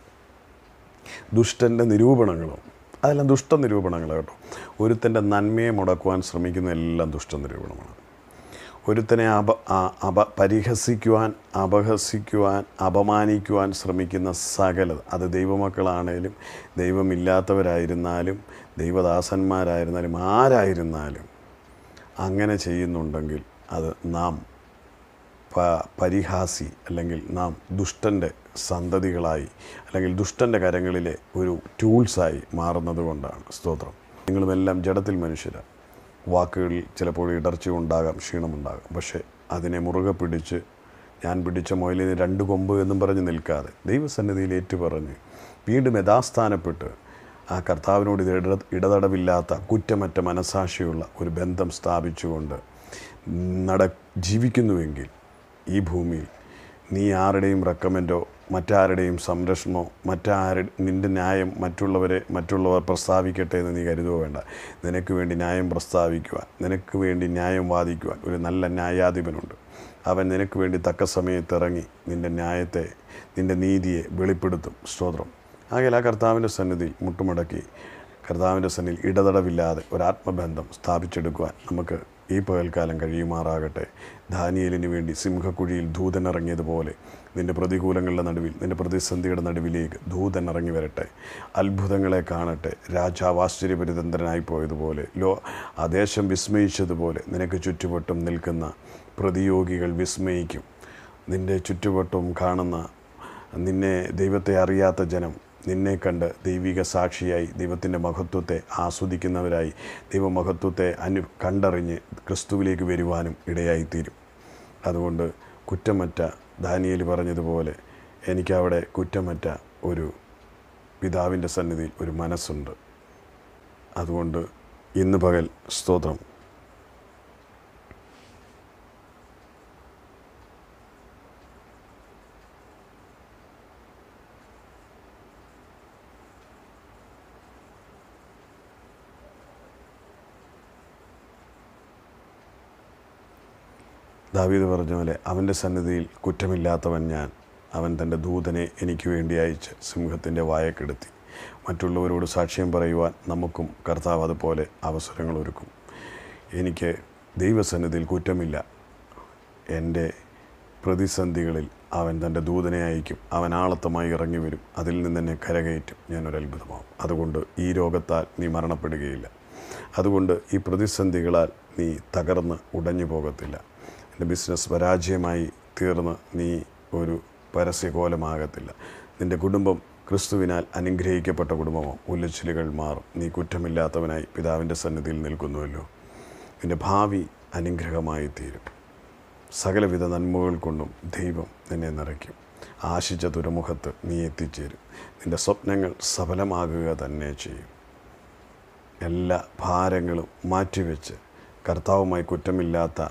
ദുഷ്ടൻ്റെ നിരൂപണങ്ങളും അതെല്ലാം ദുഷ്ട നിരൂപണങ്ങൾ കേട്ടോ ഒരുത്തൻ്റെ നന്മയെ മുടക്കുവാൻ ശ്രമിക്കുന്ന എല്ലാം ദുഷ്ട നിരൂപണമാണ് ഒരുത്തനെ അപ ആ- അപ പരിഹസിക്കുവാൻ അപഹസിക്കുവാൻ അപമാനിക്കുവാൻ ശ്രമിക്കുന്ന സകലത അത് ദൈവമക്കളാണേലും ദൈവമില്ലാത്തവരായിരുന്നാലും ദൈവദാസന്മാരായിരുന്നാലും ആരായിരുന്നാലും അങ്ങനെ ചെയ്യുന്നുണ്ടെങ്കിൽ അത് നാം പ പരിഹാസി അല്ലെങ്കിൽ നാം ദുഷ്ടൻ്റെ സന്തതികളായി അല്ലെങ്കിൽ ദുഷ്ടൻ്റെ കരങ്ങളിലെ ഒരു ടൂൾസായി മാറുന്നത് കൊണ്ടാണ് സ്തോത്രം നിങ്ങളുമെല്ലാം ജഡത്തിൽ മനുഷ്യരാണ് വാക്കുകളിൽ ചിലപ്പോൾ ഇടർച്ച ഉണ്ടാകാം ക്ഷീണമുണ്ടാകാം പക്ഷേ അതിനെ മുറുകെ പിടിച്ച് ഞാൻ പിടിച്ച മുയലിന് രണ്ട് കൊമ്പ് എന്നും പറഞ്ഞ് നിൽക്കാതെ ദൈവസന്നിധിയിൽ ഏറ്റുപറഞ്ഞ് വീണ്ടും യഥാസ്ഥാനപ്പെട്ട് ആ കർത്താവിനോട് ഇത് ഇട ഇടതടവില്ലാത്ത കുറ്റമറ്റ മനസാക്ഷിയുള്ള ഒരു ബന്ധം സ്ഥാപിച്ചുകൊണ്ട് നട ജീവിക്കുന്നുവെങ്കിൽ ഈ ഭൂമിയിൽ നീ ആരുടെയും റെക്കമെൻഡോ മറ്റാരുടെയും സംരക്ഷണമോ മറ്റാരുടെ നിൻ്റെ ന്യായം മറ്റുള്ളവരെ മറ്റുള്ളവർ പ്രസ്താവിക്കട്ടെ എന്ന് നീ കരുതുക വേണ്ട നിനക്ക് വേണ്ടി ന്യായം പ്രസ്താവിക്കുവാൻ നിനക്ക് വേണ്ടി ന്യായം വാദിക്കുവാൻ ഒരു നല്ല ന്യായാധിപനുണ്ട് അവൻ നിനക്ക് വേണ്ടി തക്ക സമയത്ത് ഇറങ്ങി നിൻ്റെ ന്യായത്തെ നിൻ്റെ നീതിയെ വെളിപ്പെടുത്തും സ്തോത്രം ആകെ ആ കർത്താവിൻ്റെ സന്നിധിയിൽ മുട്ടുമടക്കി കർത്താവിൻ്റെ സന്നിധിയിൽ ഇടതടവില്ലാതെ ഒരാത്മബന്ധം സ്ഥാപിച്ചെടുക്കുവാൻ നമുക്ക് ഈ പകൽക്കാലം കഴിയുമാറാകട്ടെ ദാനിയേലിന് വേണ്ടി സിംഹക്കുഴിയിൽ ദൂതൻ ഇറങ്ങിയതുപോലെ നിൻ്റെ പ്രതികൂലങ്ങളുടെ നടുവിൽ നിൻ്റെ പ്രതിസന്ധിയുടെ നടുവിലേക്ക് ദൂതൻ ഇറങ്ങി വരട്ടെ അത്ഭുതങ്ങളെ കാണട്ടെ രാജാവ് ആശ്ചര്യപരിതന്ത്രനായി പോയതുപോലെ ലോ ആ ദേശം വിസ്മയിച്ചതുപോലെ നിനക്ക് ചുറ്റുവട്ടം നിൽക്കുന്ന പ്രതിയോഗികൾ വിസ്മയിക്കും നിൻ്റെ ചുറ്റുവട്ടവും കാണുന്ന നിന്നെ ദൈവത്തെ അറിയാത്ത ജനം നിന്നെ കണ്ട് ദൈവിക സാക്ഷിയായി ദൈവത്തിൻ്റെ മഹത്വത്തെ ആസ്വദിക്കുന്നവരായി ദൈവമഹത്വത്തെ അനു കണ്ടറിഞ്ഞ് ക്രിസ്തുവിലേക്ക് വരുവാനും ഇടയായിത്തീരും അതുകൊണ്ട് കുറ്റമറ്റ ദാനിയേൽ പറഞ്ഞതുപോലെ എനിക്കവിടെ കുറ്റമറ്റ ഒരു പിതാവിൻ്റെ സന്നിധിയിൽ ഒരു മനസ്സുണ്ട് അതുകൊണ്ട് ഇന്ന് പകൽ സ്തോത്രം ദാവീദ് പറഞ്ഞ പോലെ അവൻ്റെ സന്നിധിയിൽ കുറ്റമില്ലാത്തവൻ ഞാൻ അവൻ തൻ്റെ ദൂതനെ എനിക്ക് വേണ്ടി അയച്ച് സിംഹത്തിൻ്റെ വായക്കെടുത്തി മറ്റുള്ളവരോട് സാക്ഷ്യം പറയുവാൻ നമുക്കും കർത്താവ് അതുപോലെ അവസരങ്ങൾ ഒരുക്കും എനിക്ക് ദൈവസന്നിധിയിൽ കുറ്റമില്ല എൻ്റെ പ്രതിസന്ധികളിൽ അവൻ തൻ്റെ ദൂതനെ അയക്കും അവൻ ആളത്തമായി ഇറങ്ങി വരും അതിൽ നിന്ന് എന്നെ കരകയറ്റും ഞാനൊരു അത്ഭുതമാവും അതുകൊണ്ട് ഈ രോഗത്താൽ നീ മരണപ്പെടുകയില്ല അതുകൊണ്ട് ഈ പ്രതിസന്ധികളാൽ നീ തകർന്ന് ഉടഞ്ഞു പോകത്തില്ല എൻ്റെ ബിസിനസ് പരാജയമായി തീർന്ന് നീ ഒരു പരസ്യകോലമാകത്തില്ല നിൻ്റെ കുടുംബം ക്രിസ്തുവിനാൽ അനുഗ്രഹിക്കപ്പെട്ട കുടുംബമോ ഉലച്ചിലുകൾ മാറും നീ കുറ്റമില്ലാത്തവനായി പിതാവിൻ്റെ സന്നിധിയിൽ നിൽക്കുന്നുവല്ലോ നിൻ്റെ ഭാവി അനുഗ്രഹമായി തീരും സകലവിധ നന്മകൾ കൊണ്ടും ദൈവം നിന്നെ നിറയ്ക്കും ആശിച്ച തുറമുഖത്ത് നീ എത്തിച്ചേരും നിൻ്റെ സ്വപ്നങ്ങൾ സഫലമാകുക തന്നെ ചെയ്യും എല്ലാ ഭാരങ്ങളും മാറ്റിവെച്ച് കർത്താവുമായി കുറ്റമില്ലാത്ത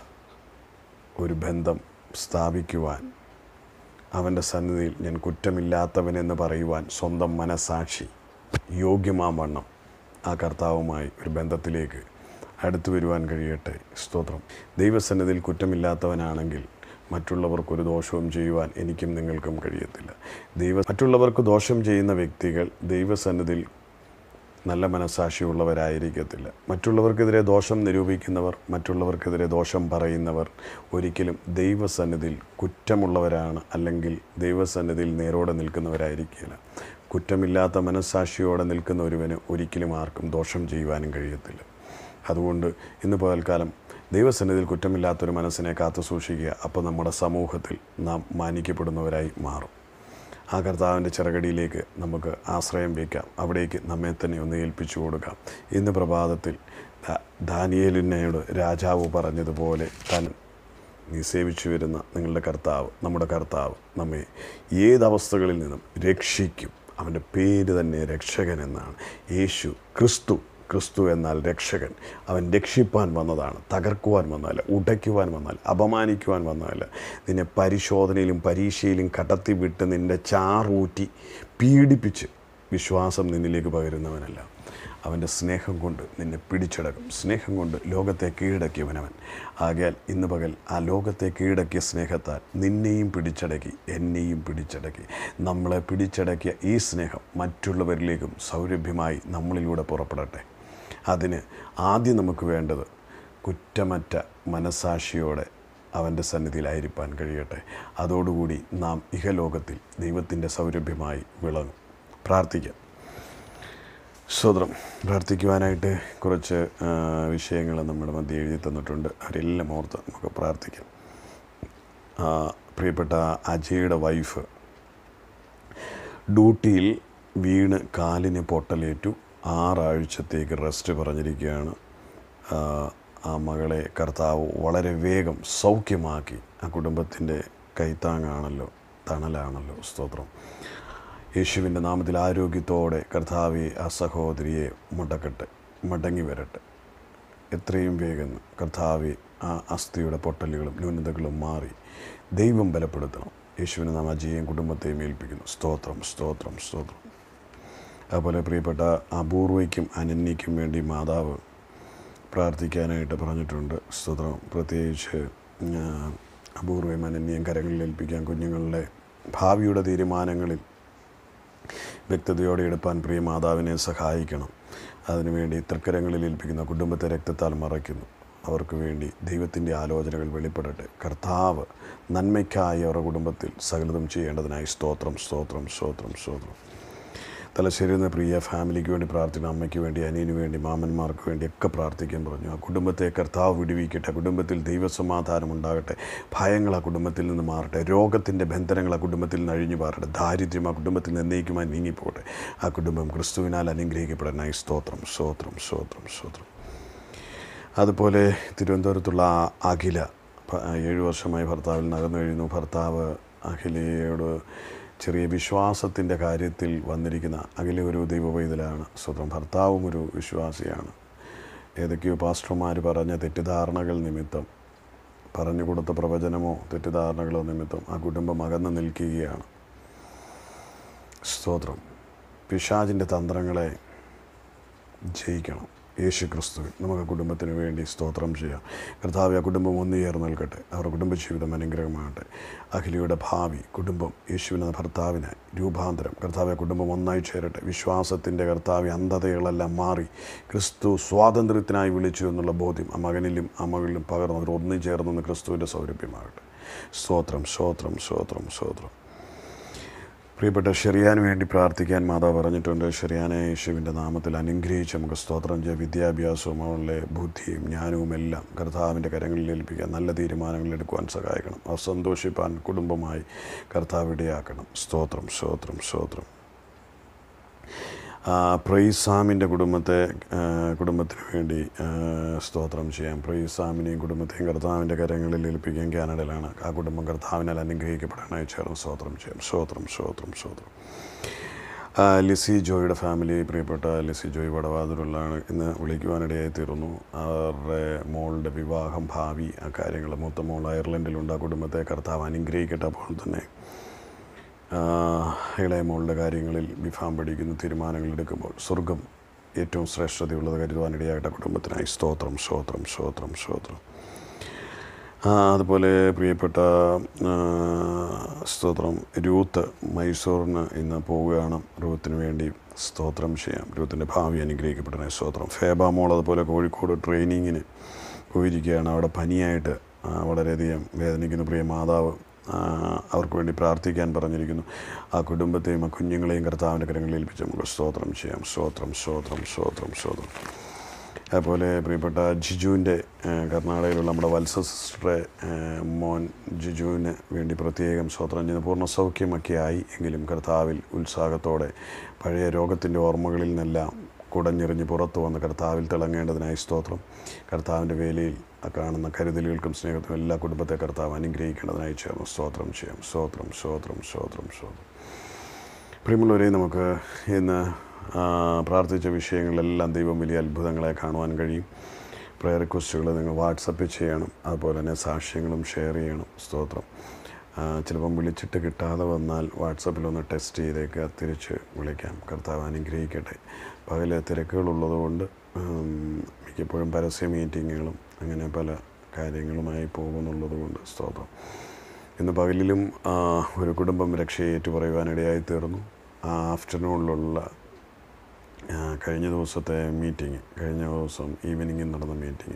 ഒരു ബന്ധം സ്ഥാപിക്കുവാൻ അവൻ്റെ സന്നിധിയിൽ ഞാൻ കുറ്റമില്ലാത്തവനെന്ന് പറയുവാൻ സ്വന്തം മനസാക്ഷി യോഗ്യമാവണ്ണം ആ കർത്താവുമായി ഒരു ബന്ധത്തിലേക്ക് അടുത്തു വരുവാൻ കഴിയട്ടെ സ്തോത്രം ദൈവസന്നിധിയിൽ കുറ്റമില്ലാത്തവനാണെങ്കിൽ മറ്റുള്ളവർക്കൊരു ദോഷവും ചെയ്യുവാൻ എനിക്കും നിങ്ങൾക്കും കഴിയത്തില്ല ദൈവ മറ്റുള്ളവർക്ക് ദോഷം ചെയ്യുന്ന വ്യക്തികൾ ദൈവസന്നിധിയിൽ നല്ല മനസാക്ഷിയുള്ളവരായിരിക്കത്തില്ല മറ്റുള്ളവർക്കെതിരെ ദോഷം നിരൂപിക്കുന്നവർ മറ്റുള്ളവർക്കെതിരെ ദോഷം പറയുന്നവർ ഒരിക്കലും ദൈവസന്നിധിയിൽ കുറ്റമുള്ളവരാണ് അല്ലെങ്കിൽ ദൈവസന്നിധിയിൽ നേരോടെ നിൽക്കുന്നവരായിരിക്കില്ല കുറ്റമില്ലാത്ത മനസാക്ഷിയോടെ നിൽക്കുന്ന ഒരുവന് ഒരിക്കലും ആർക്കും ദോഷം ചെയ്യുവാനും കഴിയത്തില്ല അതുകൊണ്ട് ഇന്ന് പകൽക്കാലം ദൈവസന്നിധിയിൽ കുറ്റമില്ലാത്തൊരു മനസ്സിനെ കാത്തു സൂക്ഷിക്കുക അപ്പോൾ നമ്മുടെ സമൂഹത്തിൽ നാം മാനിക്കപ്പെടുന്നവരായി മാറും ആ കർത്താവിൻ്റെ ചിറകടിയിലേക്ക് നമുക്ക് ആശ്രയം വയ്ക്കാം അവിടേക്ക് നമ്മെ തന്നെ ഒന്ന് ഏൽപ്പിച്ചു കൊടുക്കാം ഇന്ന് പ്രഭാതത്തിൽ ദാ- ദാനിയേലിനോട് രാജാവ് പറഞ്ഞതുപോലെ താൻ നീ സേവിച്ചു വരുന്ന നിങ്ങളുടെ കർത്താവ് നമ്മുടെ കർത്താവ് നമ്മെ ഏതവസ്ഥകളിൽ നിന്നും രക്ഷിക്കും അവൻ്റെ പേര് തന്നെ രക്ഷകൻ എന്നാണ് യേശു ക്രിസ്തു ക്രിസ്തു എന്നാൽ രക്ഷകൻ അവൻ രക്ഷിപ്പാൻ വന്നതാണ് തകർക്കുവാൻ വന്നതല്ല ഉടയ്ക്കുവാൻ വന്നതല്ല അപമാനിക്കുവാൻ വന്നതല്ല നിന്നെ പരിശോധനയിലും പരീക്ഷയിലും കടത്തി വിട്ട് നിൻ്റെ ചാറൂറ്റി പീഡിപ്പിച്ച് വിശ്വാസം നിന്നിലേക്ക് പകരുന്നവനല്ല അവൻ്റെ സ്നേഹം കൊണ്ട് നിന്നെ പിടിച്ചടക്കും സ്നേഹം കൊണ്ട് ലോകത്തെ കീഴടക്കിയവനവൻ ആകയാൽ ഇന്ന് പകൽ ആ ലോകത്തെ കീഴടക്കിയ സ്നേഹത്താൽ നിന്നെയും പിടിച്ചടക്കി എന്നെയും പിടിച്ചടക്കി നമ്മളെ പിടിച്ചടക്കിയ ഈ സ്നേഹം മറ്റുള്ളവരിലേക്കും സൗരഭ്യമായി നമ്മളിലൂടെ പുറപ്പെടട്ടെ അതിന് ആദ്യം നമുക്ക് വേണ്ടത് കുറ്റമറ്റ മനസാക്ഷിയോടെ അവൻ്റെ സന്നിധിയിലായിരിക്കാൻ കഴിയട്ടെ അതോടുകൂടി നാം ഇഹലോകത്തിൽ ദൈവത്തിൻ്റെ സൗരഭ്യമായി വിളങ്ങും പ്രാർത്ഥിക്കാം സ്വതന്ത്രം പ്രാർത്ഥിക്കുവാനായിട്ട് കുറച്ച് വിഷയങ്ങൾ നമ്മുടെ മധ്യ എഴുതി തന്നിട്ടുണ്ട് അവരെല്ലാം ഓർത്ത് നമുക്ക് പ്രാർത്ഥിക്കാം ആ, പ്രിയപ്പെട്ട അജയുടെ വൈഫ് ഡ്യൂട്ടിയിൽ വീണ് കാലിന് പൊട്ടലേറ്റു ആറാഴ്ചത്തേക്ക് റെസ്റ്റ് പറഞ്ഞിരിക്കുകയാണ് ആ, ആ മകളെ കർത്താവ് വളരെ വേഗം സൗഖ്യമാക്കി ആ കുടുംബത്തിൻ്റെ കൈത്താങ്ങാണല്ലോ തണലാണല്ലോ സ്തോത്രം യേശുവിൻ്റെ നാമത്തിൽ ആരോഗ്യത്തോടെ കർത്താവെ ആ സഹോദരിയെ മുടക്കട്ടെ മടങ്ങി വരട്ടെ എത്രയും വേഗം കർത്താവെ ആ അസ്ഥിയുടെ പൊട്ടലുകളും ന്യൂനതകളും മാറി ദൈവം ബലപ്പെടുത്തണം യേശുവിനെ നാം അജയും കുടുംബത്തെയും ഏൽപ്പിക്കുന്നു സ്തോത്രം സ്തോത്രം സ്തോത്രം അതുപോലെ പ്രിയപ്പെട്ട അപൂർവയ്ക്കും അനന്യയ്ക്കും വേണ്ടി മാതാവ് പ്രാർത്ഥിക്കാനായിട്ട് പറഞ്ഞിട്ടുണ്ട് സ്തോത്രം പ്രത്യേകിച്ച് ആ, അപൂർവയും അനന്യം കരങ്ങളിൽ ഏൽപ്പിക്കാൻ കുഞ്ഞുങ്ങളുടെ ഭാവിയുടെ തീരുമാനങ്ങളിൽ വ്യക്തതയോടെ എടുപ്പാൻ പ്രിയ മാതാവിനെ സഹായിക്കണം അതിനുവേണ്ടി തൃക്കരങ്ങളിൽ ഏൽപ്പിക്കുന്ന കുടുംബത്തെ രക്തത്താൽ മറയ്ക്കുന്നു അവർക്ക് വേണ്ടി ദൈവത്തിൻ്റെ ആലോചനകൾ വെളിപ്പെടട്ടെ കർത്താവ് നന്മയ്ക്കായി അവരുടെ കുടുംബത്തിൽ സകലതും ചെയ്യേണ്ടതിനായി സ്തോത്രം സ്തോത്രം സ്തോത്രം സ്തോത്രം തലശ്ശേരിയിൽ നിന്ന് പ്രിയ ഫാമിലിക്ക് വേണ്ടി പ്രാർത്ഥിക്കണം അമ്മയ്ക്ക് വേണ്ടി അനിയന് വേണ്ടി മാമന്മാർക്ക് വേണ്ടി ഒക്കെ പ്രാർത്ഥിക്കാൻ പറഞ്ഞു ആ കുടുംബത്തെ കർത്താവ് വിടുവിക്കട്ടെ ആ കുടുംബത്തിൽ ദൈവസമാധാനം ഉണ്ടാകട്ടെ ഭയങ്ങൾ ആ കുടുംബത്തിൽ നിന്ന് മാറട്ടെ രോഗത്തിൻ്റെ ബന്ധനങ്ങൾ ആ കുടുംബത്തിൽ നിന്ന് അഴിഞ്ഞു മാറട്ടെ ദാരിദ്ര്യം ആ കുടുംബത്തിൽ നിന്ന് എന്നേക്കുമായി നീങ്ങിപ്പോട്ടെ ആ കുടുംബം ക്രിസ്തുവിനാൽ അനുഗ്രഹിക്കപ്പെടാനായി സ്തോത്രം സ്തോത്രം സ്തോത്രം സ്തോത്രം അതുപോലെ തിരുവനന്തപുരത്തുള്ള ആ അഖില ഭ- ഏഴ് വർഷമായി ഭർത്താവിൽ നകന്നു കഴിയുന്നു ഭർത്താവ് അഖിലയോട് ചെറിയ വിശ്വാസത്തിൻ്റെ കാര്യത്തിൽ വന്നിരിക്കുന്ന അഖില ഒരു ദൈവവൈതലാണ് സ്വന്തം ഭർത്താവും ഒരു വിശ്വാസിയാണ് ഏതൊക്കെയോ പാസ്റ്റർമാർ പറഞ്ഞ തെറ്റിദ്ധാരണകൾ നിമിത്തം പറഞ്ഞു കൊടുത്ത പ്രവചനമോ തെറ്റിദ്ധാരണകളോ നിമിത്തം ആ കുടുംബം അകന്നു നിൽക്കുകയാണ് സ്തോത്രം പിശാചിൻ്റെ തന്ത്രങ്ങളെ ജയിക്കണം യേശു ക്രിസ്തുവിൽ നമുക്ക് കുടുംബത്തിന് വേണ്ടി സ്തോത്രം ചെയ്യാം കർത്താവ് ആ കുടുംബം ഒന്ന് ചേർന്ന് നിൽക്കട്ടെ അവരുടെ കുടുംബജീവിതം അനുഗ്രഹമാകട്ടെ അഖിലയുടെ ഭാവി കുടുംബം യേശുവിന് ഭർത്താവിനായി രൂപാന്തരം കർത്താവ് ആ കുടുംബം ഒന്നായി ചേരട്ടെ വിശ്വാസത്തിൻ്റെ കർത്താവ് അന്ധതകളെല്ലാം മാറി ക്രിസ്തു സ്വാതന്ത്ര്യത്തിനായി വിളിച്ചു എന്നുള്ള ബോധ്യം ആ മകനിലും ആ മകളിലും പകർന്ന് അവർ ഒന്നു ചേർന്നെന്ന് ക്രിസ്തുവിൻ്റെ സൗരഭ്യമാകട്ടെ സ്തോത്രം സ്തോത്രം സ്തോത്രം സ്തോത്രം പ്രിയപ്പെട്ട ഷെറിയാന് വേണ്ടി പ്രാർത്ഥിക്കാൻ മാതാവ് പറഞ്ഞിട്ടുണ്ട് ഷെറിയാനെ യേശുവിൻ്റെ നാമത്തിൽ അനുഗ്രഹിച്ച് നമുക്ക് സ്തോത്രം ചെയ്യ വിദ്യാഭ്യാസവും അവളുടെ ബുദ്ധിയും ജ്ഞാനവും എല്ലാം കർത്താവിൻ്റെ കരങ്ങളിൽ ഏൽപ്പിക്കാൻ നല്ല തീരുമാനങ്ങൾ എടുക്കുവാൻ സഹായിക്കണം അവർ സന്തോഷിപ്പാൻ കുടുംബമായി കർത്താവ് ഇടയാക്കണം സ്തോത്രം സ്തോത്രം സ്തോത്രം പ്രൈസാമിൻ്റെ കുടുംബത്തെ ആ, കുടുംബത്തിന് വേണ്ടി ആ, സ്തോത്രം ചെയ്യാം പ്രൈസാമിനെയും കുടുംബത്തെയും കർത്താവിൻ്റെ കരങ്ങളിൽ ഏൽപ്പിക്കാൻ കാനഡയിലാണ് ആ കുടുംബം കർത്താവിനാൽ അനുഗ്രഹിക്കപ്പെടാനായി ചേർന്ന് സ്തോത്രം ചെയ്യാം സ്തോത്രം സ്തോത്രം സ്തോത്രം ആ, ലിസി ജോയുടെ ഫാമിലി പ്രിയപ്പെട്ട ലിസി ജോയ് വടവാതിലുള്ളതാണ് ഇന്ന് വിളിക്കുവാനിടയായി തീർന്നു അവരുടെ മോളുടെ വിവാഹം ഭാവി ആ കാര്യങ്ങൾ മൂത്ത മോൾ അയർലൻഡിലുണ്ട് ആ കുടുംബത്തെ കർത്താവ് അനുഗ്രഹിക്കട്ടെ അപ്പോൾ തന്നെ ആ, ഇളയ മോളുടെ കാര്യങ്ങളിൽ വിഫാം പഠിക്കുന്ന തീരുമാനങ്ങൾ എടുക്കുമ്പോൾ സ്വർഗം ഏറ്റവും ശ്രേഷ്ഠതയുള്ളത് കരുതുവാനിടയാകട്ടെ കുടുംബത്തിനായി സ്തോത്രം സ്തോത്രം സ്തോത്രം സ്തോത്രം ആ, അതുപോലെ പ്രിയപ്പെട്ട ആ, സ്തോത്രം രൂത്ത് മൈസൂറിന് ഇന്ന് പോവുകയാണ് റൂത്തിന് വേണ്ടി സ്തോത്രം ചെയ്യാം രൂത്തിൻ്റെ ഭാവി അനുഗ്രഹിക്കപ്പെട്ടനെ സ്തോത്രം ഫേബ മോൾ അതുപോലെ കോഴിക്കോട് ട്രെയിനിങ്ങിന് പോയിരിക്കുകയാണ് അവിടെ പനിയായിട്ട് ആ, വളരെയധികം വേദനിക്കുന്ന പ്രിയ മാതാവ് ആ, അവർക്ക് വേണ്ടി പ്രാർത്ഥിക്കാൻ പറഞ്ഞിരിക്കുന്നു ആ കുടുംബത്തെയും ആ കുഞ്ഞുങ്ങളെയും കർത്താവിൻ്റെ കരങ്ങളിൽ ഏൽപ്പിച്ച് നമുക്ക് സ്തോത്രം ചെയ്യാം സ്തോത്രം സ്തോത്രം സ്തോത്രം സ്തോത്രം അതുപോലെ പ്രിയപ്പെട്ട ജിജുവിൻ്റെ ഏഹ്, കർണാടകയിലുള്ള നമ്മുടെ വത്സ സിസ്റ്ററെ ഏഹ്, മോൻ ജിജുവിന് വേണ്ടി പ്രത്യേകം സ്തോത്രം ചെയ്യുന്ന പൂർണ്ണ സൗഖ്യമൊക്കെ ആയി എങ്കിലും കർത്താവിൽ ഉത്സാഹത്തോടെ പഴയ രോഗത്തിൻ്റെ ഓർമ്മകളിൽ നിന്നെല്ലാം കുടഞ്ഞെറിഞ്ഞ് പുറത്തു വന്ന് കർത്താവിൽ തിളങ്ങേണ്ടതിനായി സ്തോത്രം കർത്താവിൻ്റെ വേലയിൽ ആ കാണുന്ന കരുതലുകൾക്കും സ്നേഹത്തിനും എല്ലാ കുടുംബത്തെ കർത്താവ് അനുഗ്രഹിക്കേണ്ടതിനായി ചേർന്ന് സ്തോത്രം ചെയ്യാം സ്തോത്രം സ്തോത്രം സ്തോത്രം സ്തോത്രം പ്രിയമുള്ളവരെ നമുക്ക് ഇന്ന് ആ, പ്രാർത്ഥിച്ച വിഷയങ്ങളിലെല്ലാം ദൈവം വലിയ അത്ഭുതങ്ങളെ കാണുവാൻ കഴിയും പ്രയർ റിക്വസ്റ്റുകൾ നിങ്ങൾ വാട്സപ്പിൽ ചെയ്യണം അതുപോലെ തന്നെ സാക്ഷ്യങ്ങളും ഷെയർ ചെയ്യണം സ്തോത്രം ആ, ചിലപ്പം വിളിച്ചിട്ട് കിട്ടാതെ വന്നാൽ വാട്സപ്പിലൊന്ന് ടെസ്റ്റ് ചെയ്തേക്ക് തിരിച്ച് വിളിക്കാം കർത്താവ് അനുഗ്രഹിക്കട്ടെ പകല് തിരക്കുകളുള്ളതുകൊണ്ട് ഉം, മിക്കപ്പോഴും പരസ്യ മീറ്റിങ്ങുകളും അങ്ങനെ പല കാര്യങ്ങളുമായി പോകുന്നുള്ളത് കൊണ്ട് സ്തോത്രം ഇന്ന് പകലിലും ആ, ഒരു കുടുംബം രക്ഷയെ ഏറ്റുപറയുവാനിടയായി തീർന്നു ആ ആഫ്റ്റർനൂണിലുള്ള ആ, കഴിഞ്ഞ ദിവസത്തെ മീറ്റിംഗ് കഴിഞ്ഞ ദിവസം ഈവനിങ്ങിൽ നടന്ന മീറ്റിംഗ്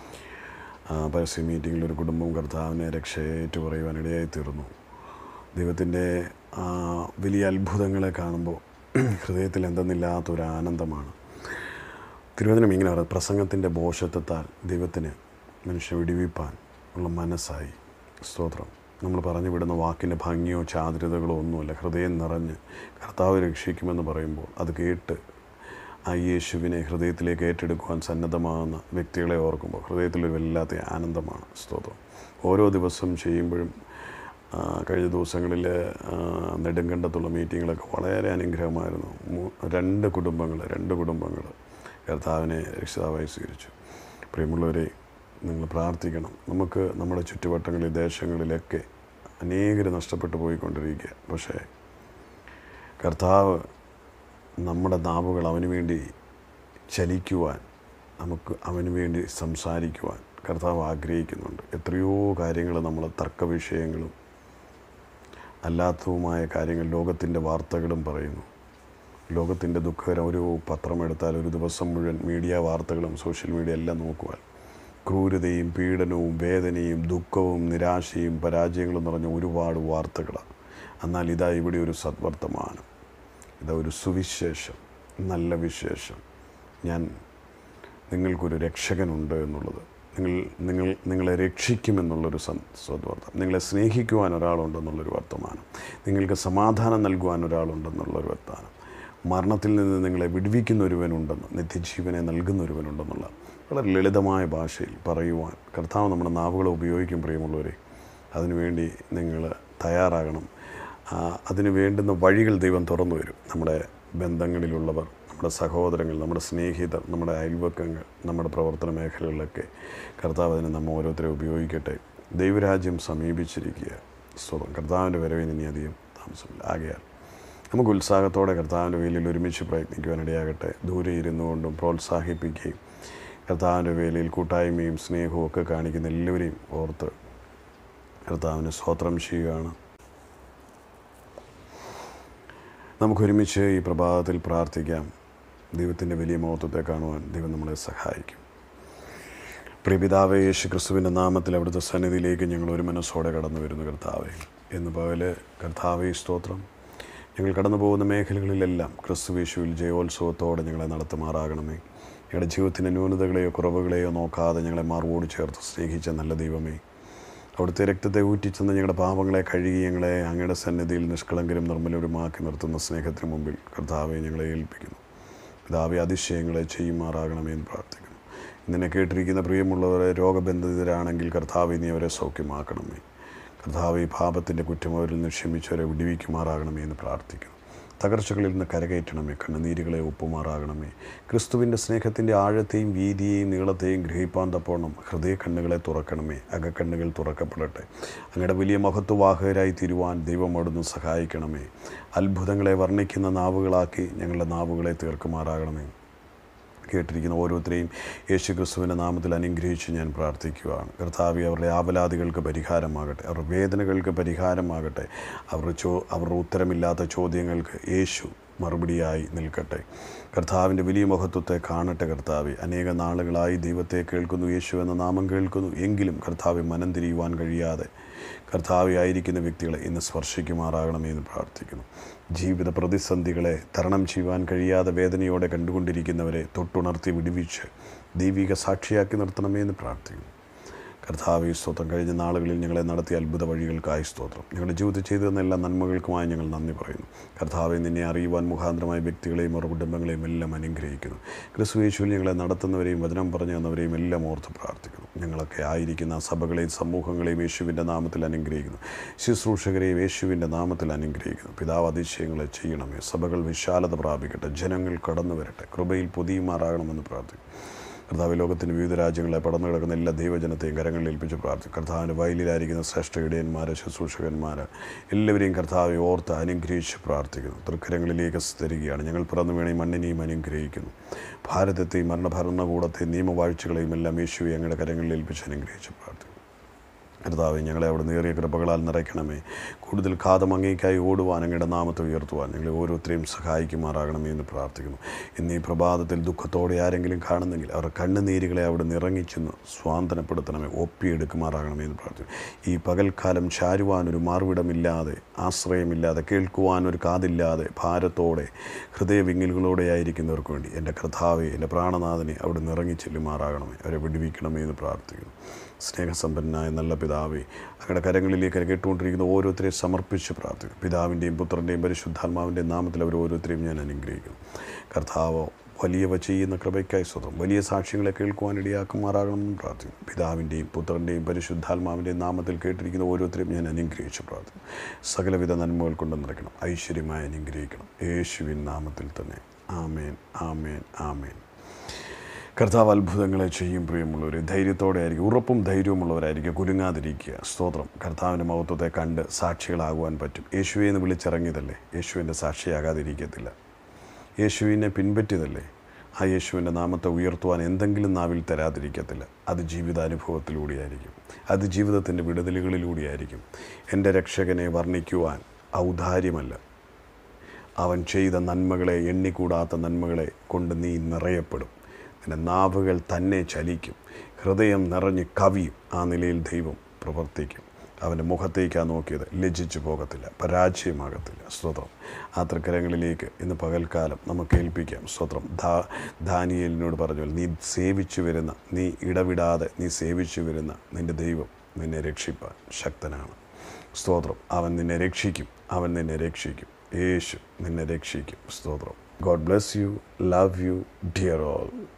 പരസ്യ മീറ്റിങ്ങിൽ ഒരു കുടുംബം കർത്താവിനെ രക്ഷയെ ഏറ്റുപറയുവാനിടയായി തീർന്നു ദൈവത്തിൻ്റെ ആ, വലിയ അത്ഭുതങ്ങളെ കാണുമ്പോൾ ഹൃദയത്തിൽ എന്തെന്നില്ലാത്തൊരു ആനന്ദമാണ് തിരുവചനം ഇങ്ങനെ പറയുന്നത് പ്രസംഗത്തിൻ്റെ ബോഷത്വത്താൽ ദൈവത്തിന് മനുഷ്യനെ വിടിവിപ്പാൻ ഉള്ള മനസ്സായി സ്തോത്രം നമ്മൾ പറഞ്ഞു വിടുന്ന വാക്കിൻ്റെ ഭംഗിയോ ചാതുരതകളോ ഒന്നുമല്ല ഹൃദയം നിറഞ്ഞ് കർത്താവ് രക്ഷിക്കുമെന്ന് പറയുമ്പോൾ അത് കേട്ട് ആ യേശുവിനെ ഹൃദയത്തിലേക്ക് ഏറ്റെടുക്കുവാൻ സന്നദ്ധമാകുന്ന വ്യക്തികളെ ഓർക്കുമ്പോൾ ഹൃദയത്തിലൊരു വല്ലാത്ത ആനന്ദമാണ് സ്തോത്രം ഓരോ ദിവസം ചെയ്യുമ്പോഴും ആ, കഴിഞ്ഞ ദിവസങ്ങളിൽ ആ, നെടുങ്കണ്ടത്തുള്ള മീറ്റിങ്ങുകളൊക്കെ വളരെ അനുഗ്രഹമായിരുന്നു മൂ- രണ്ട് കുടുംബങ്ങൾ രണ്ട് കുടുംബങ്ങൾ കർത്താവിനെ രക്ഷിതാവായി സ്വീകരിച്ചു പ്രിയമുള്ളവരെ നിങ്ങൾ പ്രാർത്ഥിക്കണം നമുക്ക് നമ്മുടെ ചുറ്റുവട്ടങ്ങളിൽ ദേശങ്ങളിലൊക്കെ അനേകർ നഷ്ടപ്പെട്ടു പോയിക്കൊണ്ടിരിക്കുക പക്ഷേ കർത്താവ് നമ്മുടെ നാവുകൾ അവന് വേണ്ടി ചലിക്കുവാൻ നമുക്ക് അവന് വേണ്ടി സംസാരിക്കുവാൻ കർത്താവ് ആഗ്രഹിക്കുന്നുണ്ട് എത്രയോ കാര്യങ്ങൾ നമ്മൾ തർക്ക വിഷയങ്ങളും അല്ലാത്തതുമായ കാര്യങ്ങൾ ലോകത്തിൻ്റെ വാർത്തകളും പറയുന്നു ലോകത്തിൻ്റെ ദുഃഖകരം ഒരു പത്രമെടുത്താൽ ഒരു ദിവസം മുഴുവൻ മീഡിയ വാർത്തകളും സോഷ്യൽ മീഡിയ എല്ലാം നോക്കുവാൻ ക്രൂരതയും പീഡനവും വേദനയും ദുഃഖവും നിരാശയും പരാജയങ്ങളും നിറഞ്ഞ ഒരുപാട് വാർത്തകളാണ് എന്നാൽ ഇതാ ഇവിടെ ഒരു സദ്വർത്തമാനം ഇതാ ഒരു സുവിശേഷം നല്ല വിശേഷം ഞാൻ നിങ്ങൾക്കൊരു രക്ഷകനുണ്ട് എന്നുള്ളത് നിങ്ങൾ നിങ്ങൾ നിങ്ങളെ രക്ഷിക്കുമെന്നുള്ളൊരു സം സദ്വാർത്ത നിങ്ങളെ സ്നേഹിക്കുവാൻ ഒരാളുണ്ടെന്നുള്ളൊരു വർത്തമാനം നിങ്ങൾക്ക് സമാധാനം നൽകുവാൻ ഒരാളുണ്ടെന്നുള്ളൊരു വർത്തമാനം മരണത്തിൽ നിന്ന് നിങ്ങളെ വിടുവിക്കുന്ന ഒരുവനുണ്ടെന്ന് നിത്യജീവനെ നൽകുന്ന ഒരുവനുണ്ടെന്നുള്ള വളരെ ലളിതമായ ഭാഷയിൽ പറയുവാൻ കർത്താവ് നമ്മുടെ നാവുകളെ ഉപയോഗിക്കും പ്രിയമുള്ളവരെ അതിനുവേണ്ടി നിങ്ങൾ തയ്യാറാകണം ആ, അതിന് വേണ്ടുന്ന വഴികൾ ദൈവം തുറന്നു വരും നമ്മുടെ ബന്ധങ്ങളിലുള്ളവർ നമ്മുടെ സഹോദരങ്ങൾ നമ്മുടെ സ്നേഹിതർ നമ്മുടെ അയൽവക്കങ്ങൾ നമ്മുടെ പ്രവർത്തന മേഖലകളിലൊക്കെ കർത്താവ് അതിനെ നമ്മൾ ഓരോരുത്തരെ ഉപയോഗിക്കട്ടെ ദൈവരാജ്യം സമീപിച്ചിരിക്കുക സ്വതം കർത്താവിൻ്റെ വരവിന് ഇനി അധികം താമസമില്ല ആകയാൽ നമുക്ക് ഉത്സാഹത്തോടെ കർത്താവിൻ്റെ വേലയിൽ ഒരുമിച്ച് പ്രയത്നിക്കുവാനിടയാകട്ടെ ദൂരെ ഇരുന്നു കൊണ്ടും പ്രോത്സാഹിപ്പിക്കുകയും കർത്താവിൻ്റെ വേലയിൽ കൂട്ടായ്മയും സ്നേഹവും ഒക്കെ കാണിക്കുന്ന എല്ലാവരെയും ഓർത്ത് കർത്താവിന് സ്തോത്രം ചെയ്യുകയാണ് നമുക്കൊരുമിച്ച് ഈ പ്രഭാതത്തിൽ പ്രാർത്ഥിക്കാം ദൈവത്തിൻ്റെ വലിയ മഹത്വത്തെ കാണുവാൻ ദൈവം നമ്മളെ സഹായിക്കും പ്രിയപിതാവേ യേശു ക്രിസ്തുവിൻ്റെ നാമത്തിൽ അവിടുത്തെ സന്നിധിയിലേക്ക് ഞങ്ങൾ ഒരു മനസ്സോടെ കടന്നു വരുന്നു കർത്താവെ എന്ന് പകല് കർത്താവെ സ്തോത്രം ഞങ്ങൾ കടന്നു പോകുന്ന മേഖലകളിലെല്ലാം ക്രിസ്തുവേശുവിൽ ജയോത്സവത്തോടെ ഞങ്ങളെ നടത്തുമാറാകണമേ ഞങ്ങളുടെ ജീവിതത്തിൻ്റെ ന്യൂനതകളെയോ കുറവുകളെയോ നോക്കാതെ ഞങ്ങളെ മാർവോട് ചേർത്ത് സ്നേഹിച്ച നല്ല ദൈവമേ അവിടുത്തെ രക്തത്തെ ഊറ്റിച്ചെന്ന് ഞങ്ങളുടെ പാപങ്ങളെ കഴുകി ഞങ്ങളെ അങ്ങയുടെ സന്നിധിയിൽ നിഷ്കളങ്കരും നിർമ്മലരുമാക്കി നിർത്തുന്ന സ്നേഹത്തിന് മുമ്പിൽ കർത്താവെ ഞങ്ങളെ ഏൽപ്പിക്കുന്നു പിതാവെ അതിശയങ്ങളെ ചെയ്യുമാറാകണമേ എന്ന് പ്രാർത്ഥിക്കുന്നു ഇന്നെ കേട്ടിരിക്കുന്ന പ്രിയമുള്ളവരെ രോഗബന്ധിതരാണെങ്കിൽ കർത്താവെ നീ അവരെ സൗഖ്യമാക്കണമേ കർത്താവ് ഈ പാപത്തിൻ്റെ കുറ്റം അവരിൽ നിന്ന് ക്ഷമിച്ചവരെ വിടിവിക്കുമാറാകണമേ എന്ന് പ്രാർത്ഥിക്കുന്നു തകർച്ചകളിൽ നിന്ന് കരകയറ്റണമേ കണ്ണുനീരുകളെ ഒപ്പുമാറാകണമേ ക്രിസ്തുവിൻ്റെ സ്നേഹത്തിൻ്റെ ആഴത്തെയും വീതിയെയും നീളത്തെയും ഗ്രഹിപ്പാൻ തപ്പോണം ഹൃദയ കണ്ണുകളെ തുറക്കണമേ അകക്കണ്ണുകൾ തുറക്കപ്പെടട്ടെ അങ്ങയുടെ വലിയ മഹത്വവാഹകരായി തീരുവാൻ ദൈവം അവിടുന്ന് സഹായിക്കണമേ അത്ഭുതങ്ങളെ വർണ്ണിക്കുന്ന നാവുകളാക്കി ഞങ്ങളുടെ നാവുകളെ തീർക്കുമാറാകണമേ കേട്ടിരിക്കുന്ന ഓരോരുത്തരെയും യേശു ക്രിസ്തുവിൻ്റെ നാമത്തിൽ അനുഗ്രഹിച്ച് ഞാൻ പ്രാർത്ഥിക്കുകയാണ് കർത്താവി അവരുടെ ആവലാദികൾക്ക് പരിഹാരമാകട്ടെ അവരുടെ വേദനകൾക്ക് പരിഹാരമാകട്ടെ അവർ ചോ അവരുടെ ഉത്തരമില്ലാത്ത ചോദ്യങ്ങൾക്ക് യേശു മറുപടിയായി നിൽക്കട്ടെ കർത്താവിൻ്റെ വലിയ മഹത്വത്തെ കാണട്ടെ കർത്താവെ അനേക നാളുകളായി ദൈവത്തെ കേൾക്കുന്നു യേശു എന്ന നാമം കേൾക്കുന്നു എങ്കിലും കർത്താവെ മനം തിരിയുവാൻ കഴിയാതെ കർത്താവെ ആയിരിക്കുന്ന വ്യക്തികളെ ഇന്ന് സ്പർശിക്കുമാറാകണമേ എന്ന് പ്രാർത്ഥിക്കുന്നു ജീവിത പ്രതിസന്ധികളെ തരണം ചെയ്യുവാൻ കഴിയാതെ വേദനയോടെ കണ്ടുകൊണ്ടിരിക്കുന്നവരെ തൊട്ടുണർത്തി വിടുവിച്ച് ദൈവിക സാക്ഷിയാക്കി നിർത്തണമേ എന്ന് പ്രാർത്ഥിക്കുന്നു കർത്താവ് സ്തോത്രം കഴിഞ്ഞ നാളുകളിൽ ഞങ്ങളെ നടത്തിയ അത്ഭുത വഴികൾക്കായി സ്തോത്രം ഞങ്ങളുടെ ജീവിതത്തിൽ ചെയ്തു തന്ന എല്ലാ നന്മകൾക്കുമായി ഞങ്ങൾ നന്ദി പറയുന്നു കർത്താവെ നിന്നെ അറിയുവാൻ മുഖാന്തരമായ വ്യക്തികളെയും അവരുടെ കുടുംബങ്ങളെയും എല്ലാം അനുഗ്രഹിക്കുന്നു ക്രിസ്തു യേശുവിൽ ഞങ്ങളെ നടത്തുന്നവരെയും വചനം പറഞ്ഞു തന്നവരെയും എല്ലാം ഓർത്ത് പ്രാർത്ഥിക്കുന്നു ഞങ്ങളൊക്കെ ആയിരിക്കുന്ന സഭകളെയും സമൂഹങ്ങളെയും യേശുവിൻ്റെ നാമത്തിൽ അനുഗ്രഹിക്കുന്നു ശുശ്രൂഷകരെയും യേശുവിൻ്റെ നാമത്തിൽ അനുഗ്രഹിക്കുന്നു പിതാവ് അതിശയങ്ങളെ ചെയ്യണമേ സഭകൾ വിശാലത പ്രാപിക്കട്ടെ ജനങ്ങൾ കടന്നു വരട്ടെ കൃപയിൽ പൊതിയുമാറാകണമെന്ന് പ്രാർത്ഥിക്കുന്നു കർത്താവ് ലോകത്തിൻ്റെ വിവിധ രാജ്യങ്ങളെ പടർന്നു കിടക്കുന്ന എല്ലാ ദൈവജനത്തെയും കരങ്ങളിൽ ഏൽപ്പിച്ച് പ്രാർത്ഥിക്കും കർത്താവിൻ്റെ വയലിലായിരിക്കുന്ന ശ്രേഷ്ഠ ഇടയന്മാർ ശുശ്രൂഷകന്മാർ എല്ലാവരെയും കർത്താവെ ഓർത്ത് അനുഗ്രഹിച്ച് പ്രാർത്ഥിക്കുന്നു തൃക്കരങ്ങളിലേക്ക് തരികയാണ് ഞങ്ങൾ പിറന്നു വീണ ഈ മണ്ണിനെയും അനുഗ്രഹിക്കുന്നു ഭാരതത്തെയും മരണഭരണകൂടത്തെയും നിയമവാഴ്ചകളെയും എല്ലാം യേശുവെ ഞങ്ങളുടെ കരങ്ങളിൽ ഏൽപ്പിച്ച് അനുഗ്രഹിച്ച് പ്രാർത്ഥിക്കുന്നു കർത്താവെ ഞങ്ങളെ അവിടെ നേറിയ കൃപകളാൽ നിറയ്ക്കണമേ കൂടുതൽ കാതം അങ്ങേക്കായി ഓടുവാൻ അങ്ങയുടെ നാമത്തെ ഉയർത്തുവാൻ ഞങ്ങളെ ഓരോരുത്തരെയും സഹായിക്കുമാറാകണമേ എന്ന് പ്രാർത്ഥിക്കുന്നു ഇന്ന് ഈ പ്രഭാതത്തിൽ ദുഃഖത്തോടെ ആരെങ്കിലും കാണുന്നെങ്കിൽ അവർ കണ്ണുനീരുകളെ അവിടെ നിറങ്ങിച്ചെന്ന് സ്വാന്തനപ്പെടുത്തണമേ ഒപ്പിയെടുക്കുമാറാകണമേ എന്ന് പ്രാർത്ഥിക്കുന്നു ഈ പകൽക്കാലം ചാരുവാനൊരു മാർവിടമില്ലാതെ ആശ്രയമില്ലാതെ കേൾക്കുവാൻ ഒരു കാതില്ലാതെ ഭാരത്തോടെ ഹൃദയവിങ്ങലുകളോടെ ആയിരിക്കുന്നവർക്ക് വേണ്ടി എൻ്റെ കർത്താവെ എൻ്റെ പ്രാണനാഥനെ അവിടെ നിറങ്ങി ചെല്ലുമാറാകണമേ അവരെ വിടുവിക്കണമേ എന്ന് പ്രാർത്ഥിക്കുന്നു സ്നേഹസമ്പന്നനായ നല്ല പിതാവേ അങ്ങയുടെ കരങ്ങളിലേക്ക് കേട്ടുകൊണ്ടിരിക്കുന്ന ഓരോരുത്തരെയും സമർപ്പിച്ച് പ്രാർത്ഥിക്കും പിതാവിൻ്റെയും പുത്രൻ്റെയും പരിശുദ്ധാത്മാവിൻ്റെയും നാമത്തിൽ അവർ ഓരോരുത്തരെയും ഞാൻ അനുഗ്രഹിക്കുന്നു കർത്താവോ വലിയവ ചെയ്യുന്ന കൃപയ്ക്കായി സ്വതം വലിയ സാക്ഷ്യങ്ങളെ കേൾക്കുവാൻ ഇടയാക്കുമാറാകണമെന്ന് പ്രാർത്ഥിക്കുന്നു പിതാവിൻ്റെയും പുത്രൻ്റെയും പരിശുദ്ധാത്മാവിൻ്റെയും നാമത്തിൽ കേട്ടിരിക്കുന്ന ഓരോരുത്തരെയും ഞാൻ അനുഗ്രഹിച്ച് പ്രാർത്ഥിക്കുന്നു സകലവിധ നന്മകൾ കൊണ്ട് നിറയ്ക്കണം ഐശ്വര്യമായി അനുഗ്രഹിക്കണം യേശുവിൻ നാമത്തിൽ തന്നെ ആമേൻ ആമേൻ ആമേൻ കർത്താവ് അത്ഭുതങ്ങളെ ചെയ്യും പ്രിയമുള്ളവർ ധൈര്യത്തോടെ ആയിരിക്കും ഉറപ്പും ധൈര്യവുമുള്ളവരായിരിക്കും കുലുങ്ങാതിരിക്കുക സ്തോത്രം കർത്താവിൻ്റെ മഹത്വത്തെ കണ്ട് സാക്ഷികളാകുവാൻ പറ്റും യേശുവെ എന്ന് വിളിച്ചിറങ്ങിയതല്ലേ യേശുവിൻ്റെ സാക്ഷിയാകാതിരിക്കത്തില്ല യേശുവിനെ പിൻപറ്റിയതല്ലേ ആ യേശുവിൻ്റെ നാമത്തെ ഉയർത്തുവാൻ എന്തെങ്കിലും നാവിൽ തരാതിരിക്കത്തില്ല അത് ജീവിതാനുഭവത്തിലൂടെയായിരിക്കും അത് ജീവിതത്തിൻ്റെ വിടുതലുകളിലൂടെയായിരിക്കും എൻ്റെ രക്ഷകനെ വർണ്ണിക്കുവാൻ ഔദാര്യമല്ല അവൻ ചെയ്ത നന്മകളെ എണ്ണിക്കൂടാത്ത നന്മകളെ കൊണ്ട് നീ നിറയപ്പെടും നിന്റെ നാവുകൾ തന്നെ ചലിക്കും ഹൃദയം നിറഞ്ഞ് കവിയും ആ നിലയിൽ ദൈവം പ്രവർത്തിക്കും അവൻ്റെ മുഖത്തേക്കാണ് നോക്കിയത് ലജ്ജിച്ചു പോകത്തില്ല പരാജയമാകത്തില്ല സ്തോത്രം ആ തൃക്കരങ്ങളിലേക്ക് ഇന്ന് പകൽക്കാലം നമുക്ക് ഏൽപ്പിക്കാം സ്തോത്രം ദാ ദാനിയലിനോട് പറഞ്ഞു നീ സേവിച്ചു വരുന്ന നീ ഇടവിടാതെ നീ സേവിച്ചു വരുന്ന നിൻ്റെ ദൈവം നിന്നെ രക്ഷിപ്പാൻ ശക്തനാണ് സ്തോത്രം അവൻ നിന്നെ രക്ഷിക്കും അവൻ നിന്നെ രക്ഷിക്കും യേശു നിന്നെ രക്ഷിക്കും സ്തോത്രം God bless you love you dear all